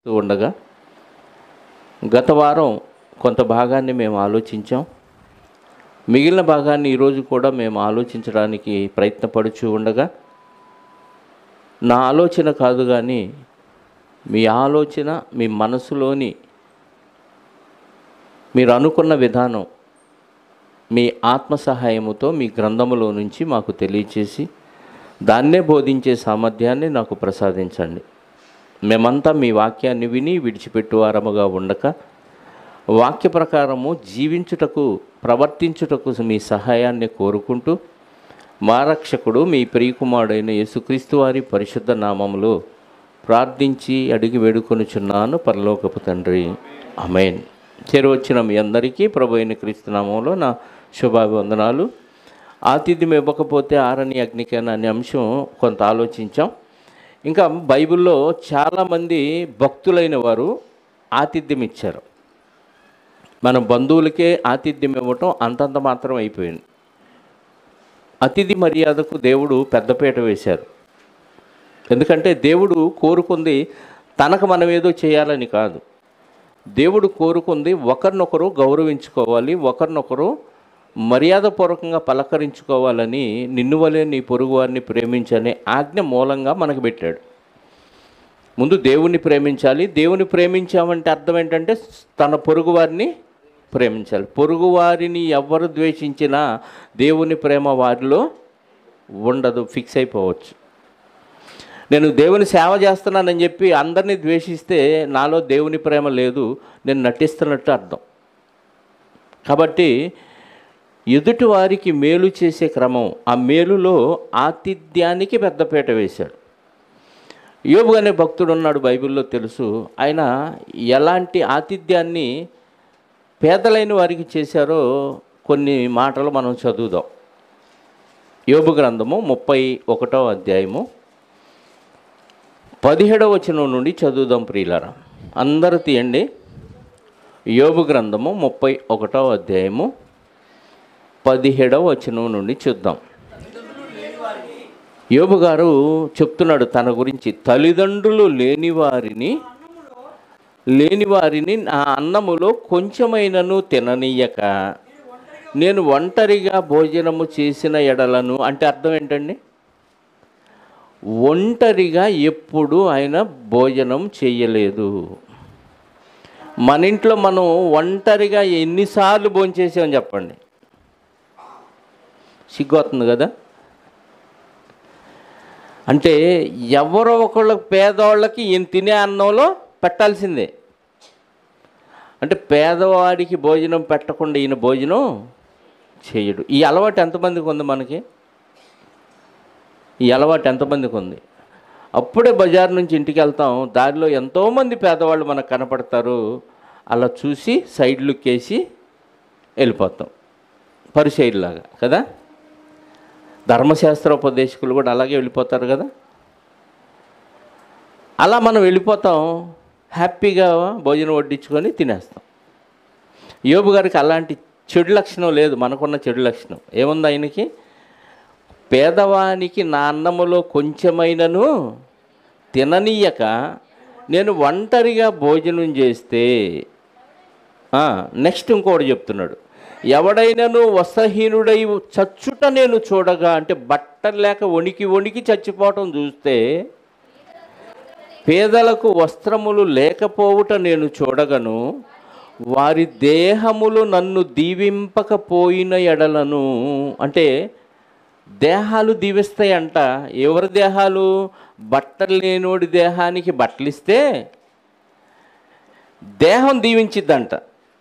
ఉండగా గత వారం కొంత భాగాన్ని మేము ఆలోచించాం మిగిలిన భాగాన్ని ఈరోజు కూడా మేము ఆలోచించడానికి ప్రయత్నపడుచు ఉండగా నా ఆలోచన కాదు కానీ మీ ఆలోచన మీ మనసులోని మీరు అనుకున్న విధానం మీ ఆత్మ సహాయముతో మీ గ్రంథములో నుంచి మాకు తెలియచేసి దాన్నే బోధించే సామర్థ్యాన్ని నాకు ప్రసాదించండి మేమంతా మీ వాక్యాన్ని విని విడిచిపెట్టువారముగా ఉండక వాక్య ప్రకారము జీవించుటకు ప్రవర్తించుటకు మీ సహాయాన్ని కోరుకుంటూ మా రక్షకుడు మీ ప్రియకుమారుడైన యేసుక్రీస్తు వారి పరిశుద్ధ నామములో ప్రార్థించి అడిగి వేడుకొనుచున్నాను పరలోకపు తండ్రి అమేన్ చేరువచ్చిన మీ అందరికీ ప్రభు అయిన క్రీస్తు నామంలో నా శుభాభివందనాలు ఆతిథ్యం ఇవ్వకపోతే ఆరని అగ్నికేన అనే అంశం కొంత ఆలోచించాం ఇంకా బైబిల్లో చాలామంది భక్తులైన వారు ఆతిథ్యం ఇచ్చారు మన బంధువులకే ఆతిథ్యం ఇవ్వటం అంతంత మాత్రం అయిపోయింది అతిథి మర్యాదకు దేవుడు పెద్దపీట వేశారు ఎందుకంటే దేవుడు కోరుకుంది తనకు మనం ఏదో చేయాలని కాదు దేవుడు కోరుకుంది ఒకరినొకరు గౌరవించుకోవాలి ఒకరినొకరు మర్యాదపూర్వకంగా పలకరించుకోవాలని నిన్ను వలే నీ పొరుగు వారిని ప్రేమించనే ఆజ్ఞ మూలంగా మనకు పెట్టాడు ముందు దేవుణ్ణి ప్రేమించాలి దేవుని ప్రేమించామంటే అర్థం ఏంటంటే తన పొరుగు వారిని ప్రేమించాలి పొరుగు వారిని ఎవరు ద్వేషించినా దేవుని ప్రేమ వారిలో ఉండదు ఫిక్స్ అయిపోవచ్చు నేను దేవుని సేవ చేస్తున్నానని చెప్పి అందరినీ ద్వేషిస్తే నాలో దేవుని ప్రేమ లేదు నేను నటిస్తున్నట్టు అర్థం కాబట్టి ఎదుటి వారికి మేలు చేసే క్రమం ఆ మేలులో ఆతిథ్యానికి పెద్దపీట వేశాడు యోబు అనే భక్తుడు ఉన్నాడు బైబిల్లో తెలుసు ఆయన ఎలాంటి ఆతిథ్యాన్ని పేదలైన వారికి చేశారో కొన్ని మాటలు మనం చదువుదాం యోబు గ్రంథము ముప్పై ఒకటో అధ్యాయము పదిహేడవ వచనం నుండి చదువుదాం ప్రియులారా అందరూ తీయండి యోబు గ్రంథము ముప్పై ఒకటో అధ్యాయము పదిహేడవ వచనం నుండి చూద్దాం యోబు గారు చెప్తున్నాడు తన గురించి తల్లిదండ్రులు లేని వారిని లేని వారిని నా అన్నములో కొంచెమైనను తిననీయక నేను ఒంటరిగా భోజనము చేసిన ఎడలను అంటే అర్థం ఏంటండి ఒంటరిగా ఎప్పుడు ఆయన భోజనం చేయలేదు మన ఇంట్లో మనం ఒంటరిగా ఎన్నిసార్లు భోంచేసామని చెప్పండి సిగ్గుతుంది కదా అంటే ఎవరో ఒకళ్ళ పేదవాళ్ళకి ఈయన తినే అన్నంలో పెట్టాల్సిందే అంటే పేదవాడికి భోజనం పెట్టకుండా ఈయన భోజనం చేయడు ఈ అలవాటు ఎంతమందికి ఉంది మనకి ఈ అలవాటు ఎంతమందికి ఉంది అప్పుడే బజార్ నుంచి ఇంటికి వెళ్తాం దారిలో ఎంతోమంది పేదవాళ్ళు మనకు కనపడతారు అలా చూసి సైడ్ లుక్ వేసి వెళ్ళిపోతాం పరిచయలాగా కదా ధర్మశాస్త్ర ఉపదేశకులు కూడా అలాగే వెళ్ళిపోతారు కదా అలా మనం వెళ్ళిపోతాం హ్యాపీగా భోజనం వడ్డించుకొని తినేస్తాం యోబు గారికి అలాంటి చెడు లక్షణం లేదు మనకున్న చెడు లక్షణం ఏముంది ఆయనకి పేదవానికి నా అన్నములో కొంచెమైనను తిననీయక నేను ఒంటరిగా భోజనం చేస్తే నెక్స్ట్ ఇంకోటి చెప్తున్నాడు ఎవడైనాను వస్త్రహీనుడై చచ్చుట నేను చూడగా అంటే బట్టలు లేక వణికి వణికి చచ్చిపోవటం చూస్తే పేదలకు వస్త్రములు లేకపోవుట నేను చూడగను వారి దేహములు నన్ను దీవింపకపోయిన ఎడలను అంటే దేహాలు దీవిస్తాయంట ఎవరి దేహాలు బట్టలు లేనోడి దేహానికి బట్టలు ఇస్తే దేహం దీవించిద్దంట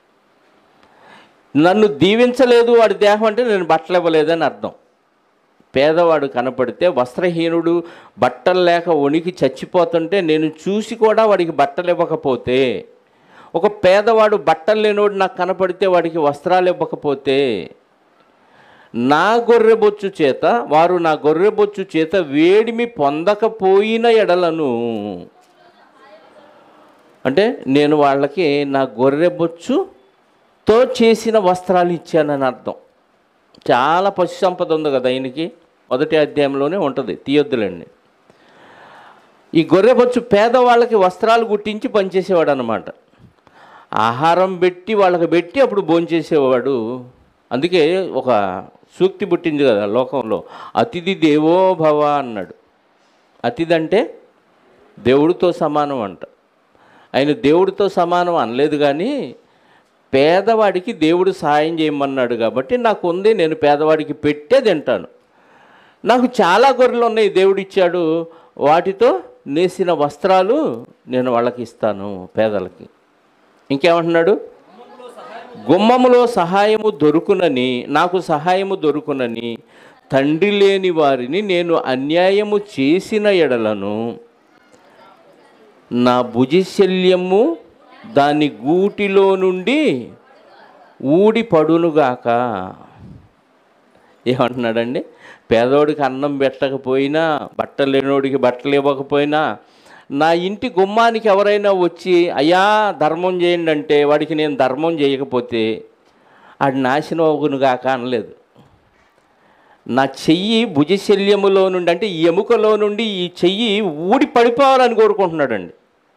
నన్ను దీవించలేదు వాడి దేహం అంటే నేను బట్టలు ఇవ్వలేదని అర్థం పేదవాడు కనపడితే వస్త్రహీనుడు బట్టలు లేక వణికి చచ్చిపోతుంటే నేను చూసి కూడా వాడికి బట్టలు ఇవ్వకపోతే ఒక పేదవాడు బట్టలు లేనివాడు నాకు కనపడితే వాడికి వస్త్రాలు ఇవ్వకపోతే నా గొర్రెబొచ్చు చేత వారు నా గొర్రెబొచ్చు చేత వేడిమి పొందకపోయిన ఎడలను అంటే నేను వాళ్ళకి నా గొర్రెబొచ్చుతో చేసిన వస్త్రాలు ఇచ్చానని అర్థం చాలా పశు సంపద ఉంది కదా ఆయనకి మొదటి అధ్యాయంలోనే ఉంటుంది తీయొద్దులండి ఈ గొర్రెబొచ్చు పేదవాళ్ళకి వస్త్రాలు కుట్టించి పనిచేసేవాడు అనమాట ఆహారం పెట్టి వాళ్ళకి పెట్టి అప్పుడు భోంచేసేవాడు అందుకే ఒక సూక్తి పుట్టింది కదా లోకంలో అతిథి దేవో భవ అన్నాడు అతిథి అంటే దేవుడితో సమానం అంట ఆయన దేవుడితో సమానం అనలేదు కానీ పేదవాడికి దేవుడు సాయం చేయమన్నాడు కాబట్టి నాకు ఉంది నేను పేదవాడికి పెట్టే తింటాను నాకు చాలా గొర్రెలు ఉన్నాయి దేవుడు ఇచ్చాడు వాటితో నేసిన వస్త్రాలు నేను వాళ్ళకి ఇస్తాను పేదలకి ఇంకేమంటున్నాడు గుమ్మములో సహాయము దొరుకునని నాకు సహాయము దొరుకునని తండ్రి లేని వారిని నేను అన్యాయము చేసిన ఎడలను నా భుజిశల్యము దాని గూటిలో నుండి ఊడి పడునుగాక ఏమంటున్నాడండి పేదోడికి అన్నం పెట్టకపోయినా బట్టలు లేనోడికి బట్టలు ఇవ్వకపోయినా నా ఇంటి గుమ్మానికి ఎవరైనా వచ్చి అయ్యా ధర్మం చేయండి అంటే వాడికి నేను ధర్మం చేయకపోతే ఆడి నాశనం అవునుగాక అనలేదు నా చెయ్యి భుజశల్యములో నుండి అంటే ఈ ఎముకలో నుండి ఈ చెయ్యి ఊడి పడిపోవాలని కోరుకుంటున్నాడండి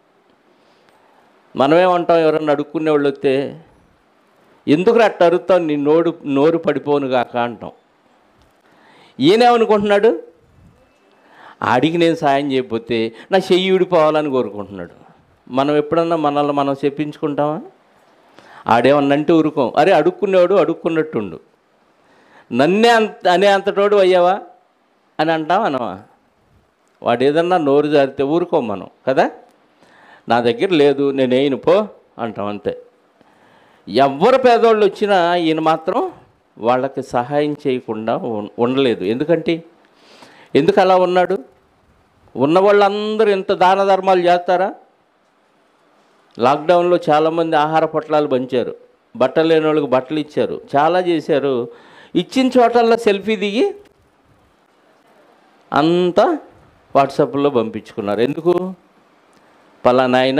మనమేమంటాం ఎవరన్నా అడుక్కునే వాళ్ళు వస్తే ఎందుకు అట్ట అరుస్తావు నీ నోరు నోరు పడిపోను గాక అంటాం ఈయనేమనుకుంటున్నాడు ఆడికి నేను సాయం చేయకపోతే నా చెయ్యి ఊడిపోవాలని కోరుకుంటున్నాడు మనం ఎప్పుడన్నా మనల్ని మనం చెప్పించుకుంటామా ఆడేమన్నంటే ఊరుకోం అరే అడుక్కునేవాడు అడుక్కున్నట్టుండు నన్నే అంత అనే అంతటోడు అయ్యావా అని అంటాం అనవా వాడు ఏదన్నా నోరు జారితే ఊరుకోం మనం కదా నా దగ్గర లేదు నేనేయను పో అంటాం అంతే ఎవరు పేదవాళ్ళు వచ్చినా ఈయన మాత్రం వాళ్ళకి సహాయం చేయకుండా ఉం- ఉండలేదు ఎందుకంటే ఎందుకు అలా ఉన్నాడు ఉన్న వాళ్ళందరూ ఇంత దాన ధర్మాలు చేస్తారా లాక్డౌన్లో చాలామంది ఆహార పొట్లాలు పంచారు బట్టలు లేని వాళ్ళకి బట్టలు ఇచ్చారు చాలా చేశారు ఇచ్చిన చోటల్లో సెల్ఫీ దిగి అంతా వాట్సాప్లో పంపించుకున్నారు ఎందుకు పలానా ఆయన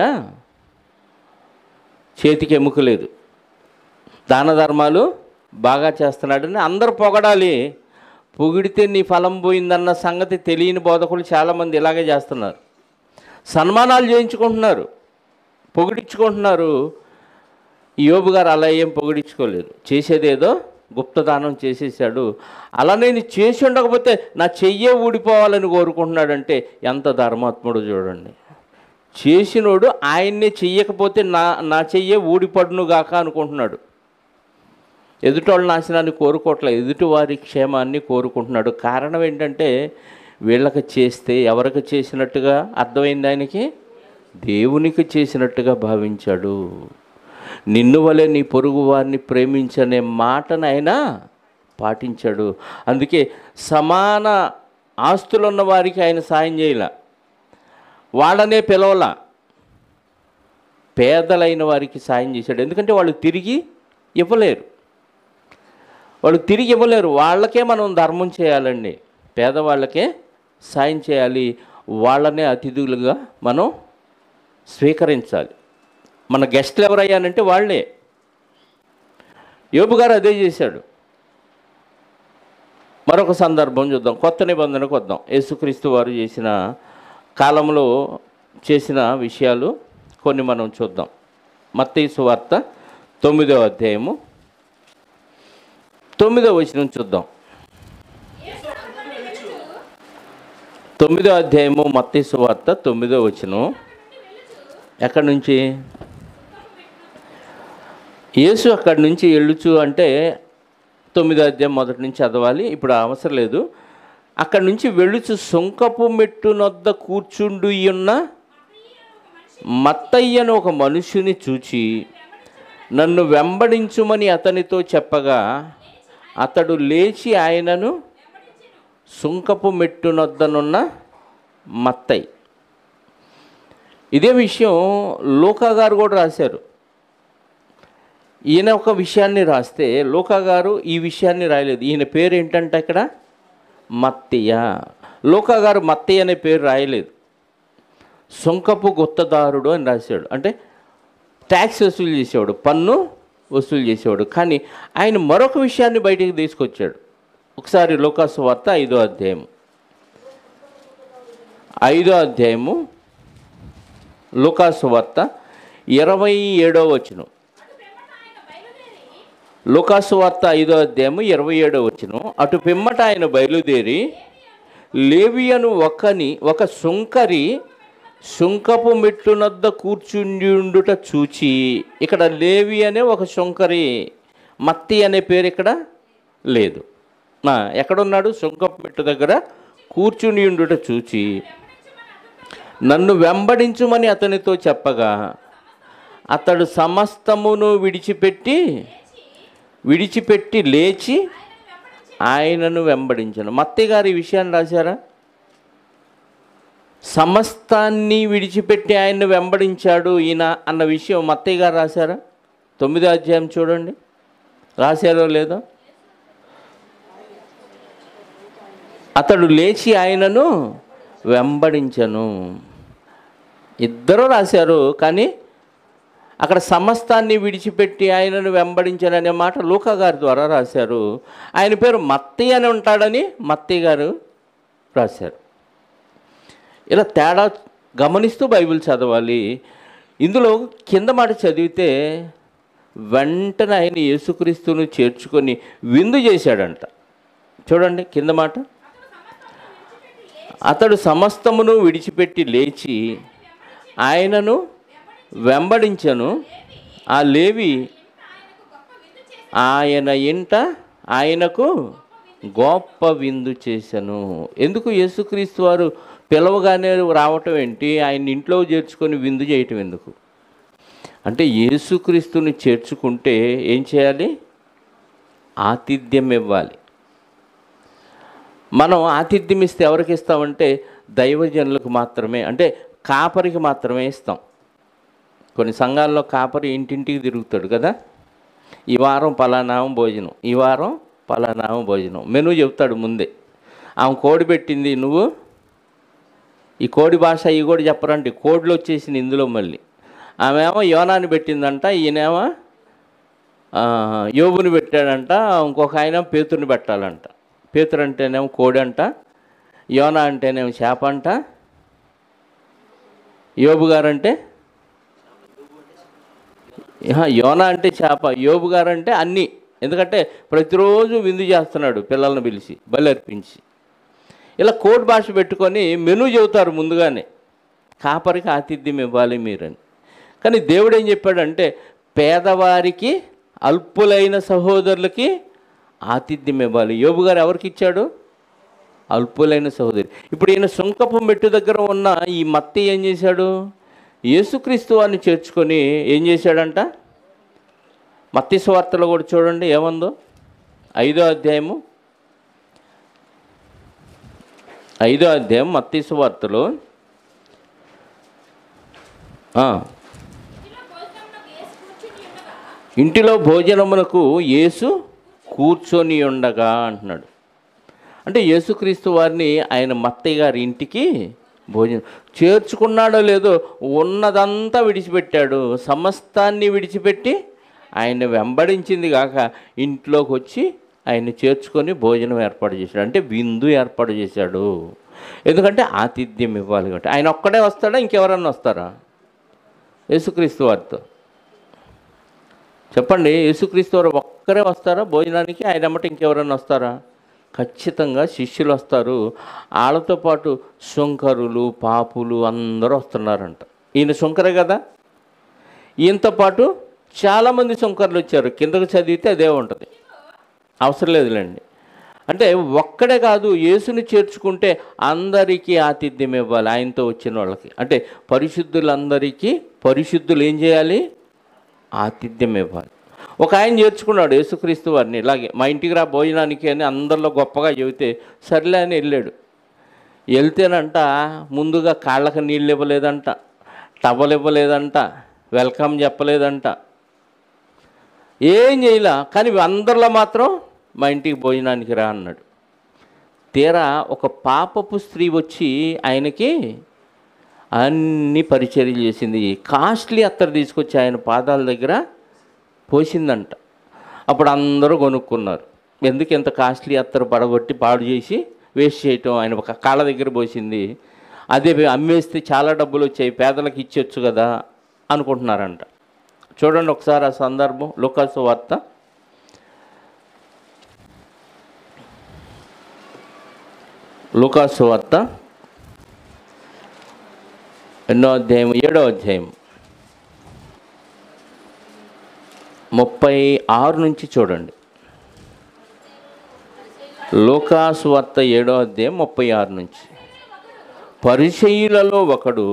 చేతికి ఎముక లేదు దాన ధర్మాలు బాగా చేస్తున్నాడని అందరూ పొగడాలి పొగిడితే నీ ఫలం పోయిందన్న సంగతి తెలియని బోధకులు చాలామంది ఇలాగే చేస్తున్నారు సన్మానాలు చేయించుకుంటున్నారు పొగిడించుకుంటున్నారు ఈ యోబు గారు అలా ఏం పొగిడించుకోలేదు చేసేదేదో గుప్తదానం చేసేసాడు అలా నేను చేసి ఉండకపోతే నా చెయ్యే ఊడిపోవాలని కోరుకుంటున్నాడంటే ఎంత ధర్మాత్ముడు చూడండి చేసినోడు ఆయన్నే చెయ్యకపోతే నా నా చెయ్యే ఊడిపడును గాక అనుకుంటున్నాడు ఎదుటోళ్ళ నాశనాన్ని కోరుకోవట్లేదు ఎదుటి వారి క్షేమాన్ని కోరుకుంటున్నాడు కారణం ఏంటంటే వీళ్ళకి చేస్తే ఎవరికి చేసినట్టుగా అర్థమైంది ఆయనకి దేవునికి చేసినట్టుగా భావించాడు నిన్ను వలె నీ పొరుగు వారిని ప్రేమించనే మాటను ఆయన పాటించాడు అందుకే సమాన ఆస్తులున్న వారికి ఆయన సాయం చేయలే వాళ్ళనే పిలవలా పేదలైన వారికి సాయం చేశాడు ఎందుకంటే వాళ్ళు తిరిగి ఇవ్వలేరు వాళ్ళు తిరిగి ఇవ్వలేరు వాళ్ళకే మనం ధర్మం చేయాలండి పేదవాళ్ళకే సాయం చేయాలి వాళ్ళనే అతిథులుగా మనం స్వీకరించాలి మన గెస్ట్లు ఎవరయ్యానంటే వాళ్ళే యోబు గారు అదే చేశాడు మరొక సందర్భం చూద్దాం కొత్త నిబంధనకు వద్దాం యేసుక్రీస్తు వారు చేసిన కాలంలో చేసిన విషయాలు కొన్ని మనం చూద్దాం మత్తయి సువార్త తొమ్మిదవ అధ్యాయము తొమ్మిదవ వచనం చూద్దాం తొమ్మిదో అధ్యాయము మత్తయి సువార్త తొమ్మిదో వచనం ఎక్కడి నుంచి యేసు అక్కడి నుంచి వెళ్ళుచు అంటే తొమ్మిదో అధ్యాయం మొదటి నుంచి చదవాలి ఇప్పుడు అవసరం లేదు అక్కడి నుంచి వెళ్ళుచు సొంకపు మెట్టు నొద్ద కూర్చుండు ఉన్న మత్తయ్యను ఒక మనుషుని చూచి నన్ను వెంబడించుమని అతనితో చెప్పగా అతడు లేచి ఆయనను సుంకపు మెట్టు నొద్దనున్న మత్తయ్య ఇదే విషయం లోకా గారు కూడా రాశారు ఈయన ఒక విషయాన్ని రాస్తే లోకా గారు ఈ విషయాన్ని రాయలేదు ఈయన పేరు ఏంటంటే ఇక్కడ మత్తయ్య లోకా గారు మత్తయ్య అనే పేరు రాయలేదు సొంకపు గుత్తదారుడు అని రాశాడు అంటే ట్యాక్స్ వసూలు చేసేవాడు పన్ను వసూలు చేసేవాడు కానీ ఆయన మరొక విషయాన్ని బయటికి తీసుకొచ్చాడు ఒకసారి లోకాసు వార్త ఐదో అధ్యాయం ఐదో అధ్యాయము లూకాసు వార్త ఇరవై ఏడో వచనం లూకాసు వార్త ఐదో అధ్యాయము ఇరవై ఏడో వచనం అటు పిమ్మట ఆయన బయలుదేరి లేవియను ఒకని ఒక సుంకరి సుంకపు మెట్టునద్ద కూర్చుండియుండుట చూచి ఇక్కడ లేవి అనే ఒక సుంకరి మత్తి అనే పేరు ఇక్కడ లేదు ఆ, ఎక్కడున్నాడు సుంకపు మెట్టు దగ్గర కూర్చుని ఉండుట చూచి నన్ను వెంబడించుమని అతనితో చెప్పగా అతడు సమస్తమును విడిచిపెట్టి విడిచిపెట్టి లేచి ఆయనను వెంబడించను మత్తయ్య గారు ఈ విషయాన్ని రాశారా సమస్తాన్ని విడిచిపెట్టి ఆయన్ను వెంబడించాడు ఈయన అన్న విషయం మత్తయ్య గారు రాశారా తొమ్మిదో అధ్యాయం చూడండి రాశారో లేదో అతడు లేచి ఆయనను వెంబడించను ఇద్దరు రాశారు కానీ అక్కడ సమస్తాన్ని విడిచిపెట్టి ఆయనను వెంబడించను అనే మాట లూకా గారి ద్వారా రాశారు ఆయన పేరు మత్తి అని ఉంటాడని మత్తి గారు రాశారు ఇలా తేడా గమనిస్తూ బైబిల్ చదవాలి ఇందులో కింద మాట చదివితే వెంటనే ఆయన యేసుక్రీస్తును చేర్చుకొని విందు చేశాడంట చూడండి కింద మాట అతడు సమస్తమును విడిచిపెట్టి లేచి ఆయనను వెంబడించను ఆ లేవి ఆయన ఇంట ఆయనకు గొప్ప విందు చేశాను ఎందుకు యేసుక్రీస్తు వారు పిలవగానే రావటం ఏంటి ఆయన ఇంట్లో చేర్చుకొని విందు చేయటం ఎందుకు అంటే యేసుక్రీస్తుని చేర్చుకుంటే ఏం చేయాలి ఆతిథ్యం ఇవ్వాలి మనం ఆతిథ్యం ఇస్తే ఎవరికి ఇస్తామంటే దైవజనులకు మాత్రమే అంటే కాపరికి మాత్రమే ఇస్తాం కొన్ని సంఘాల్లో కాపరి ఇంటింటికి తిరుగుతాడు కదా ఈ వారం పలానామం భోజనం ఈ వారం పలానామం భోజనం మెనూ చెప్తాడు ముందే ఆమె కోడి పెట్టింది నువ్వు ఈ కోడి భాష ఇవి కూడా చెప్పరండి కోడ్లు వచ్చేసింది ఇందులో మళ్ళీ ఆమె ఏమో యోనాన్ని పెట్టిందంట ఈయనేమో ఆ, యోబుని పెట్టాడంట ఇంకొక ఆయన పేతుని పెట్టాలంట పేతురు అంటేనేమో కోడి అంట యోన అంటేనేమో చేప అంట యోబు గారంటే ఆహా, యోన అంటే చేప యోబు గారంటే అన్నీ ఎందుకంటే ప్రతిరోజు విందు చేస్తున్నాడు పిల్లల్ని పిలిచి బలి అర్పించి ఇలా కోడ్ భాష పెట్టుకొని మెనూ చెబుతారు ముందుగానే కాపరికి ఆతిథ్యం ఇవ్వాలి మీరని కానీ దేవుడు ఏం చెప్పాడంటే పేదవారికి అల్పులైన సహోదరులకి ఆతిథ్యం ఇవ్వాలి యోబు గారు ఎవరికి ఇచ్చాడు అల్పులైన సహోదరి ఇప్పుడు ఈయన సుంకపు మెట్టు దగ్గర ఉన్న ఈ మత్తి ఏం చేశాడు యేసుక్రీస్తు వారిని చేర్చుకొని ఏం చేశాడంట మత్తి స్వార్తలో కూడా చూడండి ఏముందో ఐదో అధ్యాయము ఐదో అధ్యాయం మత్తి సువార్తలో ఆ, ఇంటిలో భోజనమునకు యేసు కూర్చొని ఉండగా అంటున్నాడు అంటే యేసుక్రీస్తు వారిని ఆయన మత్తయ్య గారి ఇంటికి భోజనం చేర్చుకున్నాడో లేదో ఉన్నదంతా విడిచిపెట్టాడు సమస్తాన్ని విడిచిపెట్టి ఆయన వెంబడించింది కాక ఇంట్లోకి వచ్చి ఆయన్ని చేర్చుకొని భోజనం ఏర్పాటు చేశాడు అంటే విందు ఏర్పాటు చేశాడు ఎందుకంటే ఆతిథ్యం ఇవ్వాలి కాబట్టి ఆయన ఒక్కడే వస్తాడా ఇంకెవరన్నా వస్తారా యేసుక్రీస్తు వారితో చెప్పండి యేసుక్రీస్తు వారు ఒక్కరే వస్తారా భోజనానికి ఆయన ఎమ్మట ఇంకెవరన్నా వస్తారా ఖచ్చితంగా శిష్యులు వస్తారు వాళ్ళతో పాటు శుంకరులు పాపులు అందరూ వస్తున్నారంట ఈయన శుంకరే కదా ఈయనతో పాటు చాలామంది శుంకర్లు వచ్చారు కిందకు చదివితే అదే ఉంటుంది అవసరం లేదులేండి అంటే ఒక్కడే కాదు యేసుని చేర్చుకుంటే అందరికీ ఆతిథ్యం ఇవ్వాలి ఆయనతో వచ్చిన వాళ్ళకి అంటే పరిశుద్ధులందరికీ పరిశుద్ధులు ఏం చేయాలి ఆతిథ్యం ఇవ్వాలి ఒక ఆయన చేర్చుకున్నాడు యేసుక్రీస్తు వారిని ఇలాగే మా ఇంటికి రా భోజనానికి అని అందరిలో గొప్పగా చెబితే సర్లే అని వెళ్ళాడు వెళ్తేనంట ముందుగా కాళ్ళకి నీళ్ళు ఇవ్వలేదంట టవల్ ఇవ్వలేదంట వెల్కమ్ చెప్పలేదంట ఏం చేయలే కానీ అందరిలో మాత్రం మా ఇంటికి భోజనానికి రా అన్నాడు తీరా ఒక పాపపు స్త్రీ వచ్చి ఆయనకి అన్ని పరిచర్యలు చేసింది కాస్ట్లీ అత్తరు తీసుకొచ్చి ఆయన పాదాల దగ్గర పోసిందంట అప్పుడు అందరూ కొనుక్కున్నారు ఎందుకు ఇంత కాస్ట్లీ అత్తరు పడగొట్టి పాడు చేసి వేస్ట్ చేయటం ఆయన ఒక కాళ్ళ దగ్గర పోసింది అదే అమ్మేస్తే చాలా డబ్బులు వచ్చాయి పేదలకు ఇచ్చొచ్చు కదా అనుకుంటున్నారంట చూడండి ఒకసారి ఆ సందర్భం లుకాసు వార్త లుకాసు వార్త ఎన్నో అధ్యాయం ఏడో అధ్యాయం ముప్పై ఆరు నుంచి చూడండి లోకాసు వార్త ఏడో అధ్యాయం ముప్పై ఆరు నుంచి పరిచయులలో ఒకడు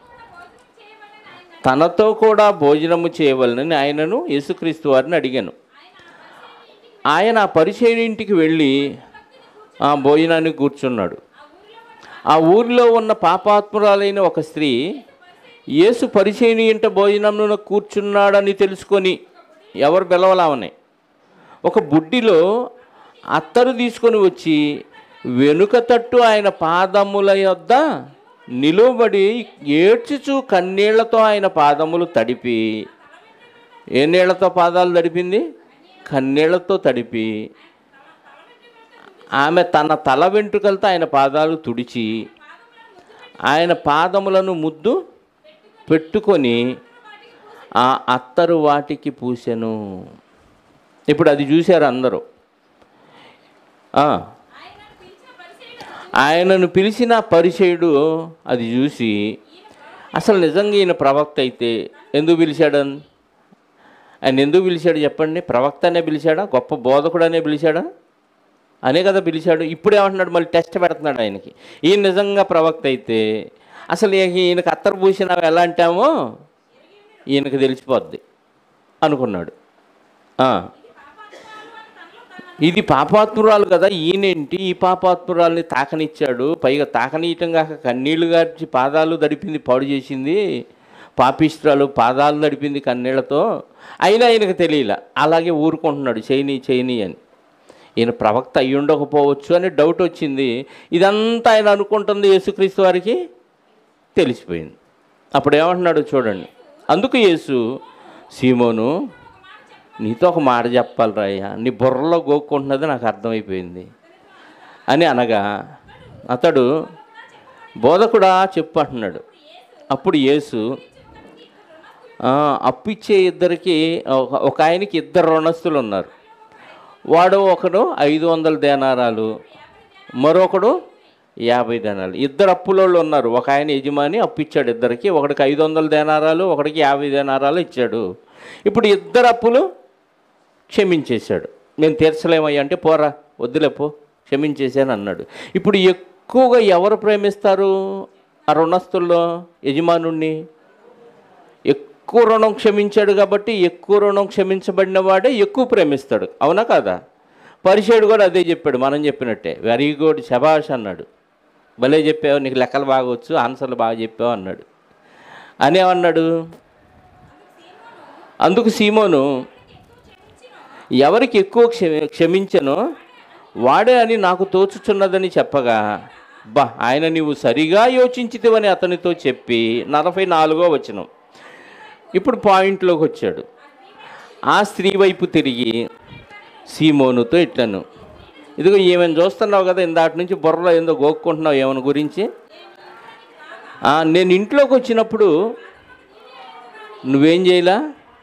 తనతో కూడా భోజనము చేయవలనని ఆయనను యేసుక్రీస్తు వారిని అడిగాను ఆయన ఆ పరిచయుని ఇంటికి వెళ్ళి ఆ భోజనానికి కూర్చున్నాడు ఆ ఊరిలో ఉన్న పాపాత్మురాలైన ఒక స్త్రీ యేసు పరిచయని ఇంట భోజనంలో కూర్చున్నాడని తెలుసుకొని ఎవరు పిలవలామని ఒక బుడ్డిలో అత్తరు తీసుకొని వచ్చి వెనుక తట్టు ఆయన పాదముల యొద్ద నిలువబడి ఏడ్చుచు కన్నీళ్లతో ఆయన పాదములు తడిపి ఏ నీళ్లతో పాదాలు తడిపింది కన్నీళ్లతో తడిపి ఆమె తన తల వెంట్రుకలతో ఆయన పాదాలు తుడిచి ఆయన పాదములను ముద్దు పెట్టుకొని ఆ అత్తరు వాటికి పూసెను ఇప్పుడు అది చూశారు అందరూ ఆ, ఆయనను పిలిచిన పరిచయుడు అది చూసి అసలు నిజంగా ఈయన ప్రవక్త అయితే ఎందుకు పిలిచాడని ఆయన ఎందుకు పిలిచాడు చెప్పండి ప్రవక్త అనే పిలిచాడా గొప్ప బోధకుడు అనే పిలిచాడా అనే కదా పిలిచాడు ఇప్పుడు ఏమంటున్నాడు మళ్ళీ టెస్ట్ పెడుతున్నాడు ఆయనకి ఈయన నిజంగా ప్రవక్త అయితే అసలు ఈ- ఈయనకు అత్తరు పూసిన ఎలా అంటామో ఈయనకు తెలిసిపోద్ది అనుకున్నాడు ఆ. ఇది పాపాత్మురాలు కదా ఈయనేంటి ఈ పాపాత్మురాల్ని తాకనిచ్చాడు పైగా తాకనీయటం కాక కన్నీళ్లు గార్చి పాదాలు దడిపింది పాడు చేసింది పాపిష్ట్రాలు పాదాలు దడిపింది కన్నీళ్లతో అయినా ఆయనకు తెలియల అలాగే ఊరుకుంటున్నాడు చేయని చేయని అని ఈయన ప్రవక్త అయి ఉండకపోవచ్చు అని డౌట్ వచ్చింది ఇదంతా ఆయన అనుకుంటుంది యేసుక్రీస్తు వారికి తెలిసిపోయింది అప్పుడు ఏమంటున్నాడు చూడండి అందుకు యేసు సీమోను నీతో ఒక మాట చెప్పాలి రాయ్యా నీ బుర్రలో గోక్కుంటున్నది నాకు అర్థమైపోయింది అని అనగా అతడు బోధకుడా చెప్పు అంటున్నాడు అప్పుడు యేసు "ఆ, అప్పు ఇచ్చే ఇద్దరికి ఒక- ఒక ఆయనకి ఇద్దరు రుణస్తులు ఉన్నారు వాడు ఒకడు ఐదు వందల దేనారాలు మరొకడు యాభై దేనాలు ఇద్దరు అప్పులోళ్ళు ఉన్నారు ఒక ఆయన యజమాని అప్పు ఇచ్చాడు ఇద్దరికి ఒకడికి ఐదు వందల దేనారాలు ఒకడికి యాభై దేనారాలు ఇచ్చాడు ఇప్పుడు ఇద్దరు అప్పులు క్షమించేశాడు నేను తీర్చలేమయ్యా అంటే పోరా వద్దులే పో క్షమించేశాను అన్నాడు ఇప్పుడు ఎక్కువగా ఎవరు ప్రేమిస్తారు ఆ రుణస్తుల్లో యజమానుణ్ణి ఎక్కువ రుణం క్షమించాడు కాబట్టి ఎక్కువ రుణం క్షమించబడిన వాడే ఎక్కువ ప్రేమిస్తాడు అవునా కాదా పరిచయుడు కూడా అదే చెప్పాడు మనం చెప్పినట్టే వెరీ గుడ్ శబాష్ అన్నాడు భలే చెప్పావు నీకు లెక్కలు బాగా వచ్చు ఆన్సర్లు బాగా చెప్పావు అన్నాడు అని ఏమన్నాడు అందుకు సీమోను ఎవరికి ఎక్కువ క్షమి క్షమించనో వాడే అని నాకు తోచుచున్నదని చెప్పగా బా ఆయన నీవు సరిగా యోచించితివని అతనితో చెప్పి నలభై నాలుగో వచనం ఇప్పుడు పాయింట్లోకి వచ్చాడు ఆ స్త్రీ వైపు తిరిగి సీమోనుతో ఇట్లను ఇదిగో ఏమైనా చూస్తున్నావు కదా ఇందాటి నుంచి బుర్రలో ఏందో గోక్కుంటున్నావు ఏమని గురించి ఆ, నేను ఇంట్లోకి వచ్చినప్పుడు నువ్వేం చేయలా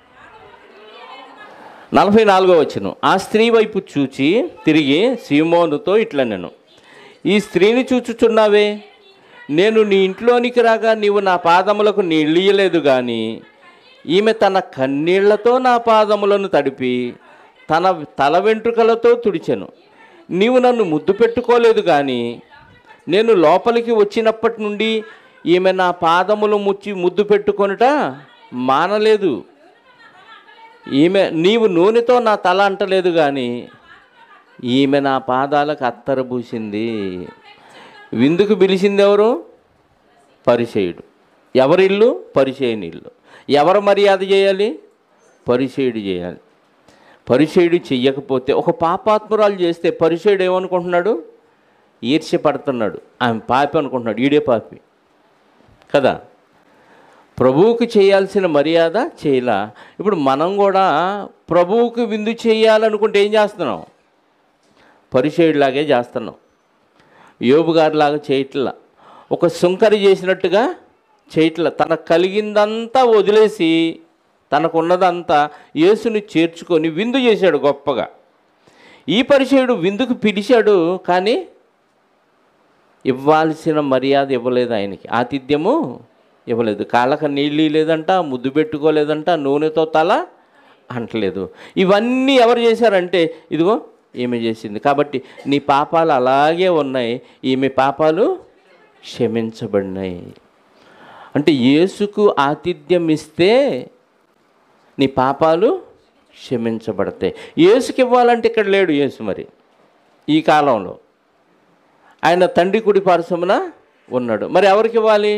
నలభై నాలుగో వచ్చును ఆ స్త్రీ వైపు చూచి తిరిగి సీమోనుతో ఇట్లా నేను ఈ స్త్రీని చూచుచున్నావే నేను నీ ఇంట్లోనికి రాగా నీవు నా పాదములకు నీళ్ళియలేదు కానీ ఈమె తన కన్నీళ్లతో నా పాదములను తడిపి తన తల వెంట్రుకలతో తుడిచెను నీవు నన్ను ముద్దు పెట్టుకోలేదు కానీ నేను లోపలికి వచ్చినప్పటి నుండి ఈమె నా పాదములు ముచ్చి ముద్దు పెట్టుకొనుట మానలేదు ఈమె నీవు నూనెతో నా తల అంటలేదు కానీ ఈమె నా పాదాలకు అత్తర పూసింది విందుకు పిలిచింది ఎవరు పరిచయుడు ఎవరిల్లు పరిచయని ఇల్లు ఎవరు మర్యాద చేయాలి పరిచయుడు చేయాలి పరిచయుడు చెయ్యకపోతే ఒక పాపాత్మురాలు చేస్తే పరిచయుడు ఏమనుకుంటున్నాడు ఈర్ష్య పడుతున్నాడు ఆమె పాపి అనుకుంటున్నాడు ఈడే పాపి కదా ప్రభువుకు చేయాల్సిన మర్యాద చేయలా ఇప్పుడు మనం కూడా ప్రభువుకు విందు చేయాలనుకుంటే ఏం చేస్తున్నాం పరిచయుడిలాగే చేస్తున్నాం యోబు గారిలాగా చేయట్లా ఒక సుంకరి చేసినట్టుగా చేయట్ల తనకు కలిగిందంతా వదిలేసి తనకున్నదంతా యేసుని చేర్చుకొని విందు చేశాడు గొప్పగా ఈ పరిచయుడు విందుకు పిలిచాడు కానీ ఇవ్వాల్సిన మర్యాద ఇవ్వలేదు ఆయనకి ఆతిథ్యము ఇవ్వలేదు కాళ్ళక నీళ్ళు లేదంట ముద్దు పెట్టుకోలేదంట నూనెతో తల అంటలేదు ఇవన్నీ ఎవరు చేశారంటే ఇదిగో ఈమె చేసింది కాబట్టి నీ పాపాలు అలాగే ఉన్నాయి ఈమె పాపాలు క్షమించబడినాయి అంటే యేసుకు ఆతిథ్యం ఇస్తే నీ పాపాలు క్షమించబడతాయి యేసుకి ఇవ్వాలంటే ఇక్కడ లేడు యేసు మరి ఈ కాలంలో ఆయన తండ్రి కుడి పార్శ్వమున ఉన్నాడు మరి ఎవరికి ఇవ్వాలి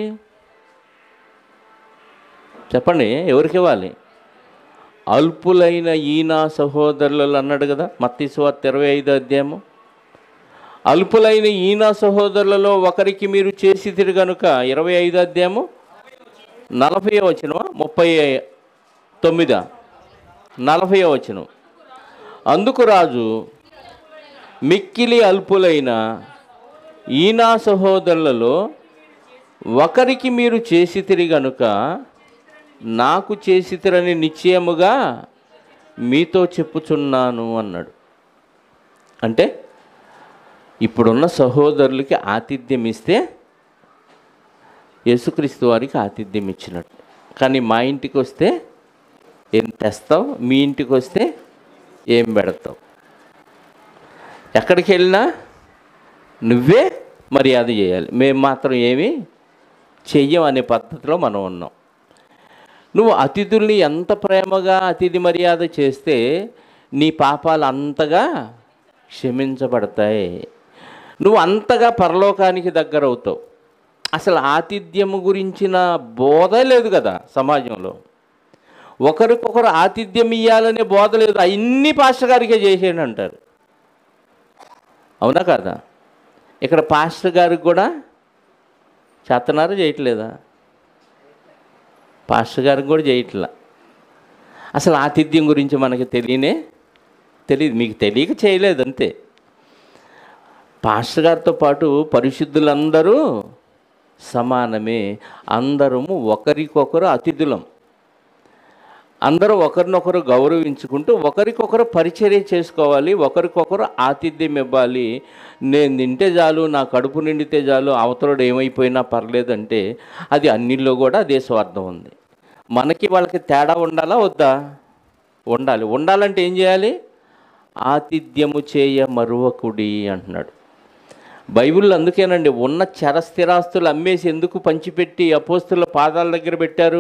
చెప్పండి ఎవరికి ఇవ్వాలి అల్పులైన ఈన సహోదరులు అన్నాడు కదా మత్తి సువార్త ఇరవై ఐదు అధ్యాయము అల్పులైన ఈన సహోదరులలో ఒకరికి మీరు చేసి కనుక ఇరవై ఐదు అధ్యాయము నలభై వచ్చిన ముప్పై తొమ్మిదా నలభై వచ్చిన అందుకు రాజు మిక్కిలి అల్పులైన ఈనా సహోదరులలో ఒకరికి మీరు చేసి గనుక నాకు చేసితిరని నిశ్చయముగా మీతో చెప్పుచున్నాను అన్నాడు అంటే ఇప్పుడున్న సహోదరులకి ఆతిథ్యం ఇస్తే యేసుక్రీస్తు వారికి ఆతిథ్యం ఇచ్చినట్టు కానీ మా ఇంటికి వస్తే ఏం తెస్తావు మీ ఇంటికి వస్తే ఏం పెడతావు ఎక్కడికి వెళ్ళినా నువ్వే మర్యాద చేయాలి మేము మాత్రం ఏమీ చెయ్యం అనే పద్ధతిలో మనం ఉన్నాం నువ్వు అతిథుల్ని ఎంత ప్రేమగా అతిథి మర్యాద చేస్తే నీ పాపాలు అంతగా క్షమించబడతాయి నువ్వు అంతగా పరలోకానికి దగ్గర అవుతావు అసలు ఆతిథ్యము గురించిన బోధ లేదు కదా సమాజంలో ఒకరికొకరు ఆతిథ్యం ఇవ్వాలనే బోధ లేదు అన్ని పాస్టర్ గారికే చేసేయండి అంటారు అవునా కాదా ఇక్కడ పాస్టర్ గారికి కూడా చేతనారు చేయట్లేదా పాస్టర్ గారికి కూడా చేయట్లా అసలు ఆతిథ్యం గురించి మనకి తెలియనే తెలియదు మీకు తెలియక చేయలేదు అంతే పాస్టర్ గారితో పాటు పరిశుద్ధులందరూ సమానమే అందరము ఒకరికొకరు అతిథులం అందరూ ఒకరినొకరు గౌరవించుకుంటూ ఒకరికొకరు పరిచర్య చేసుకోవాలి ఒకరికొకరు ఆతిథ్యం ఇవ్వాలి నేను తింటే చాలు నా కడుపు నిండితే చాలు అవతరుడు ఏమైపోయినా పర్లేదంటే అది అన్నిల్లో కూడా అదే స్వార్థం ఉంది మనకి వాళ్ళకి తేడా ఉండాలా వద్దా ఉండాలి ఉండాలంటే ఏం చేయాలి ఆతిథ్యము చేయ మరువకుడి అంటున్నాడు బైబిల్లో అందుకేనండి ఉన్న చర స్థిరాస్తులు అమ్మేసి ఎందుకు పంచిపెట్టి అపోస్తుల పాదాల దగ్గర పెట్టారు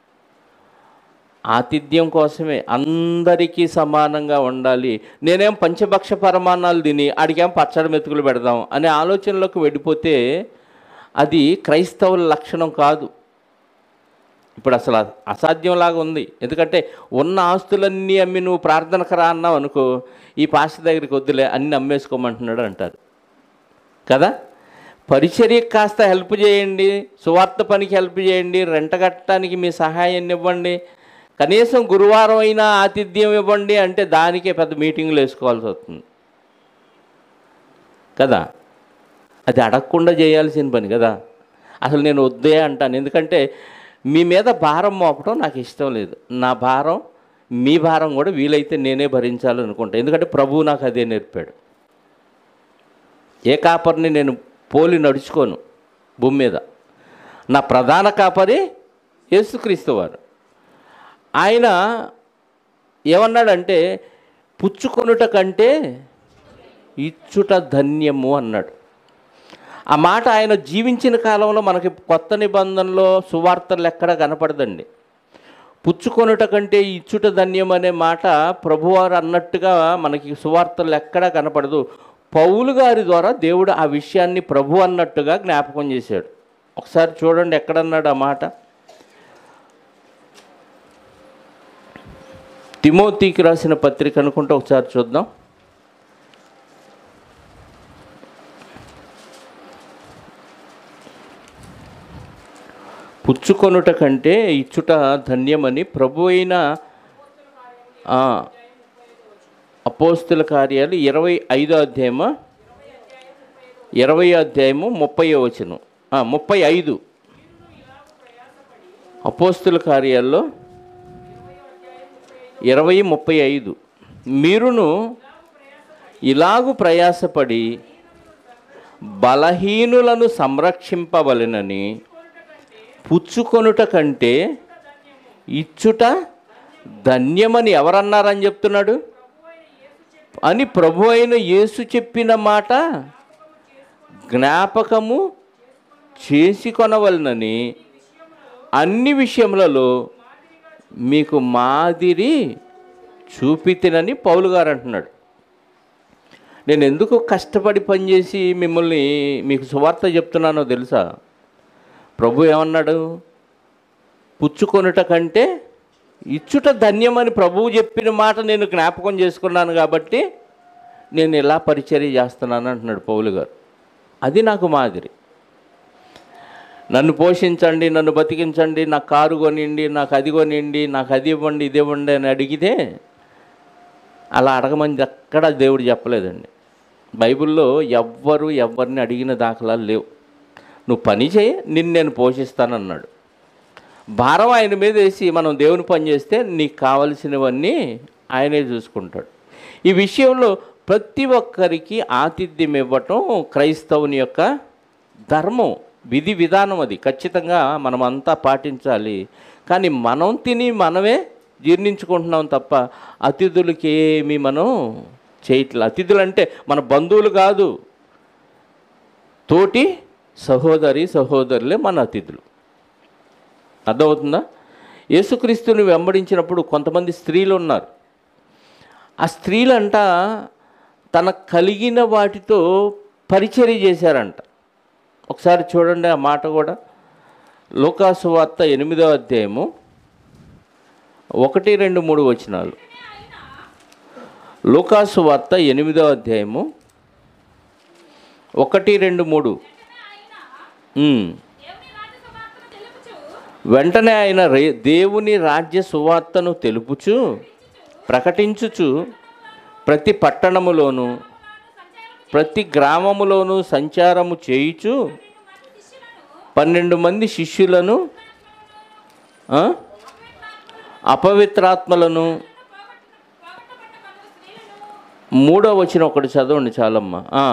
ఆతిథ్యం కోసమే అందరికీ సమానంగా ఉండాలి నేనేం పంచభక్ష పరమాణాలు తిని ఆడికేం పచ్చడి మెతుకులు పెడదాం అనే ఆలోచనలోకి వెళ్ళిపోతే అది క్రైస్తవుల లక్షణం కాదు ఇప్పుడు అసలు అ- అసాధ్యంలాగా ఉంది ఎందుకంటే ఉన్న ఆస్తులన్నీ అమ్మి నువ్వు ప్రార్థనకు రా అన్నావు అనుకో ఈ పాస్టర్ దగ్గరికి వద్దులే అన్ని అమ్మేసుకోమంటున్నాడు అంటారు కదా పరిచర్యకు కాస్త హెల్ప్ చేయండి సువార్త పనికి హెల్ప్ చేయండి రెంట కట్టడానికి మీ సహాయాన్ని ఇవ్వండి కనీసం గురువారం అయినా ఆతిథ్యం ఇవ్వండి అంటే దానికే పెద్ద మీటింగ్లు వేసుకోవాల్సి వస్తుంది కదా అది అడగకుండా చేయాల్సిన పని కదా అసలు నేను వద్దే అంటాను ఎందుకంటే మీ మీద భారం మోపడం నాకు ఇష్టం లేదు నా భారం మీ భారం కూడా వీలైతే నేనే భరించాలనుకుంటా ఎందుకంటే ప్రభువు నాకు అదే నేర్పాడు ఏ కాపరిని నేను పోలి నడుచుకోను భూమి మీద నా ప్రధాన కాపరి యేసుక్రీస్తు వారు ఆయన ఏమన్నాడంటే పుచ్చుకొనుట కంటే ఇచ్చుట ధన్యము అన్నాడు ఆ మాట ఆయన జీవించిన కాలంలో మనకి కొత్త నిబంధనలో సువార్తలు ఎక్కడ కనపడదండి పుచ్చుకొనుట కంటే ఇచ్చుట ధన్యం అనే మాట ప్రభువారు అన్నట్టుగా మనకి సువార్తలు ఎక్కడా కనపడదు పౌలు గారి ద్వారా దేవుడు ఆ విషయాన్ని ప్రభు అన్నట్టుగా జ్ఞాపకం చేశాడు ఒకసారి చూడండి ఎక్కడన్నాడు ఆ మాట తిమోతికి రాసిన పత్రిక అనుకుంటే ఒకసారి చూద్దాం పుచ్చుకొనుట కంటే ఇచ్చుట ధన్యమని ప్రభు అయిన ఆ, అపోస్తుల కార్యాలు ఇరవై ఐదో అధ్యాయమా ఇరవై అధ్యాయము ముప్పై వచనం ఆ, ముప్పై ఐదు అపోస్తుల కార్యాల్లో ఇరవై ముప్పై ఐదు మీరును ఇలాగు ప్రయాసపడి బలహీనులను సంరక్షింపవలెనని పుచ్చుకొనుట కంటే ఇచ్చుట ధన్యమని ఎవరన్నారని చెప్తున్నాడు అని ప్రభు అయిన యేసు చెప్పిన మాట జ్ఞాపకము చేసి కొనవలనని అన్ని విషయములలో మీకు మాదిరి చూపితినని పౌలు గారు అంటున్నాడు నేను ఎందుకు కష్టపడి పనిచేసి మిమ్మల్ని మీకు సువార్త చెప్తున్నానో తెలుసా ప్రభు ఏమన్నాడు పుచ్చుకొనుట కంటే ఇచ్చుట ధన్యమని ప్రభువు చెప్పిన మాట నేను జ్ఞాపకం చేసుకున్నాను కాబట్టి నేను ఇలా పరిచర్య చేస్తున్నాను అంటున్నాడు పౌలు గారు అది నాకు మాదిరి నన్ను పోషించండి నన్ను బతికించండి నాకు కారు కొనిండి నాకు అది కొనిండి నాకు అది ఇవ్వండి ఇది ఇవ్వండి అని అడిగితే అలా అడగమని ఎక్కడ దేవుడు చెప్పలేదండి బైబిల్లో ఎవ్వరు ఎవరిని అడిగిన దాఖలాలు లేవు నువ్వు పని చేయి నిన్ను నేను పోషిస్తానన్నాడు భారం ఆయన మీద వేసి మనం దేవుని పని చేస్తే నీకు కావలసినవన్నీ ఆయనే చూసుకుంటాడు ఈ విషయంలో ప్రతి ఒక్కరికి ఆతిథ్యం ఇవ్వటం క్రైస్తవుని యొక్క ధర్మం విధి విధానం అది ఖచ్చితంగా మనం అంతా పాటించాలి కానీ మనం తిని మనమే జీర్ణించుకుంటున్నాం తప్ప అతిథులకి ఏమి మనం చేయట్లేదు అతిథులు అంటే మన బంధువులు కాదు తోటి సహోదరి సహోదరులే మన అతిథులు అర్థమవుతుందా యేసుక్రీస్తుని వెంబడించినప్పుడు కొంతమంది స్త్రీలు ఉన్నారు ఆ స్త్రీలంట తన కలిగిన వాటితో పరిచర్య చేశారంట ఒకసారి చూడండి ఆ మాట కూడా లోకాసు వార్త ఎనిమిదో అధ్యాయము ఒకటి రెండు మూడు వచనాలు లోకాసు వార్త ఎనిమిదో అధ్యాయము ఒకటి రెండు మూడు ఉమ్. వెంటనే ఆయన రే దేవుని రాజ్య సువార్తను తెలుపుచు ప్రకటించుచు ప్రతి పట్టణములోను ప్రతి గ్రామములోను సంచారము చేయుచు పన్నెండు మంది శిష్యులను ఆ, అపవిత్రాత్మలను మూడో వచ్చిన ఒకటి చదవండి చాలమ్మ ఆ.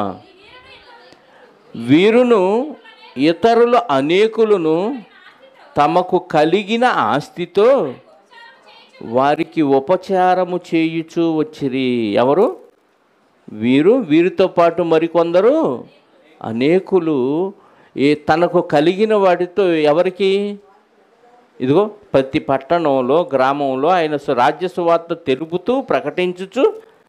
వీరును ఇతరులు అనేకులను తమకు కలిగిన ఆస్తితో వారికి ఉపచారము చేయుచూ వచ్చిరి ఎవరు వీరు వీరితో పాటు మరికొందరు అనేకులు ఏ తనకు కలిగిన వాటితో ఎవరికి ఇదిగో ప్రతి పట్టణంలో గ్రామంలో ఆయన సు- రాజ్య సువార్త తెలుపుతూ ప్రకటించుచు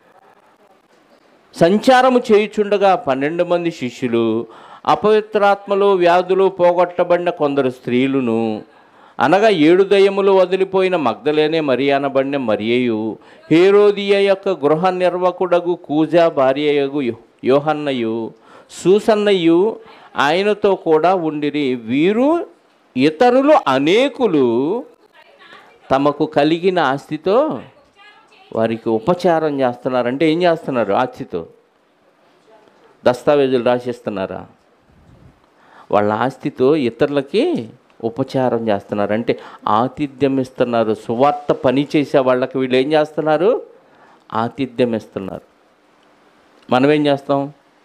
సంచారము చేయుచుండగా పన్నెండు మంది శిష్యులు అపవిత్రాత్మలు వ్యాధులు పోగొట్టబడిన కొందరు స్త్రీలను అనగా ఏడు దయ్యములు వదిలిపోయిన మగ్ధలేనే మరి అనబడిన మరియయు హేరోదియ యొక్క గృహ నిర్వకుడగు కూజా భార్యయగు యో- యోహన్నయు సూసన్నయు ఆయనతో కూడా ఉండిరి వీరు ఇతరులు అనేకులు తమకు కలిగిన ఆస్తితో వారికి ఉపచారం చేస్తున్నారంటే ఏం చేస్తున్నారు ఆస్తితో దస్తావేజులు రాసిస్తున్నారా వాళ్ళ ఆస్తితో ఇతరులకి ఉపచారం చేస్తున్నారు అంటే ఆతిథ్యం ఇస్తున్నారు సువార్త పని చేసే వాళ్ళకి వీళ్ళు ఏం చేస్తున్నారు ఆతిథ్యం ఇస్తున్నారు మనం ఏం చేస్తాం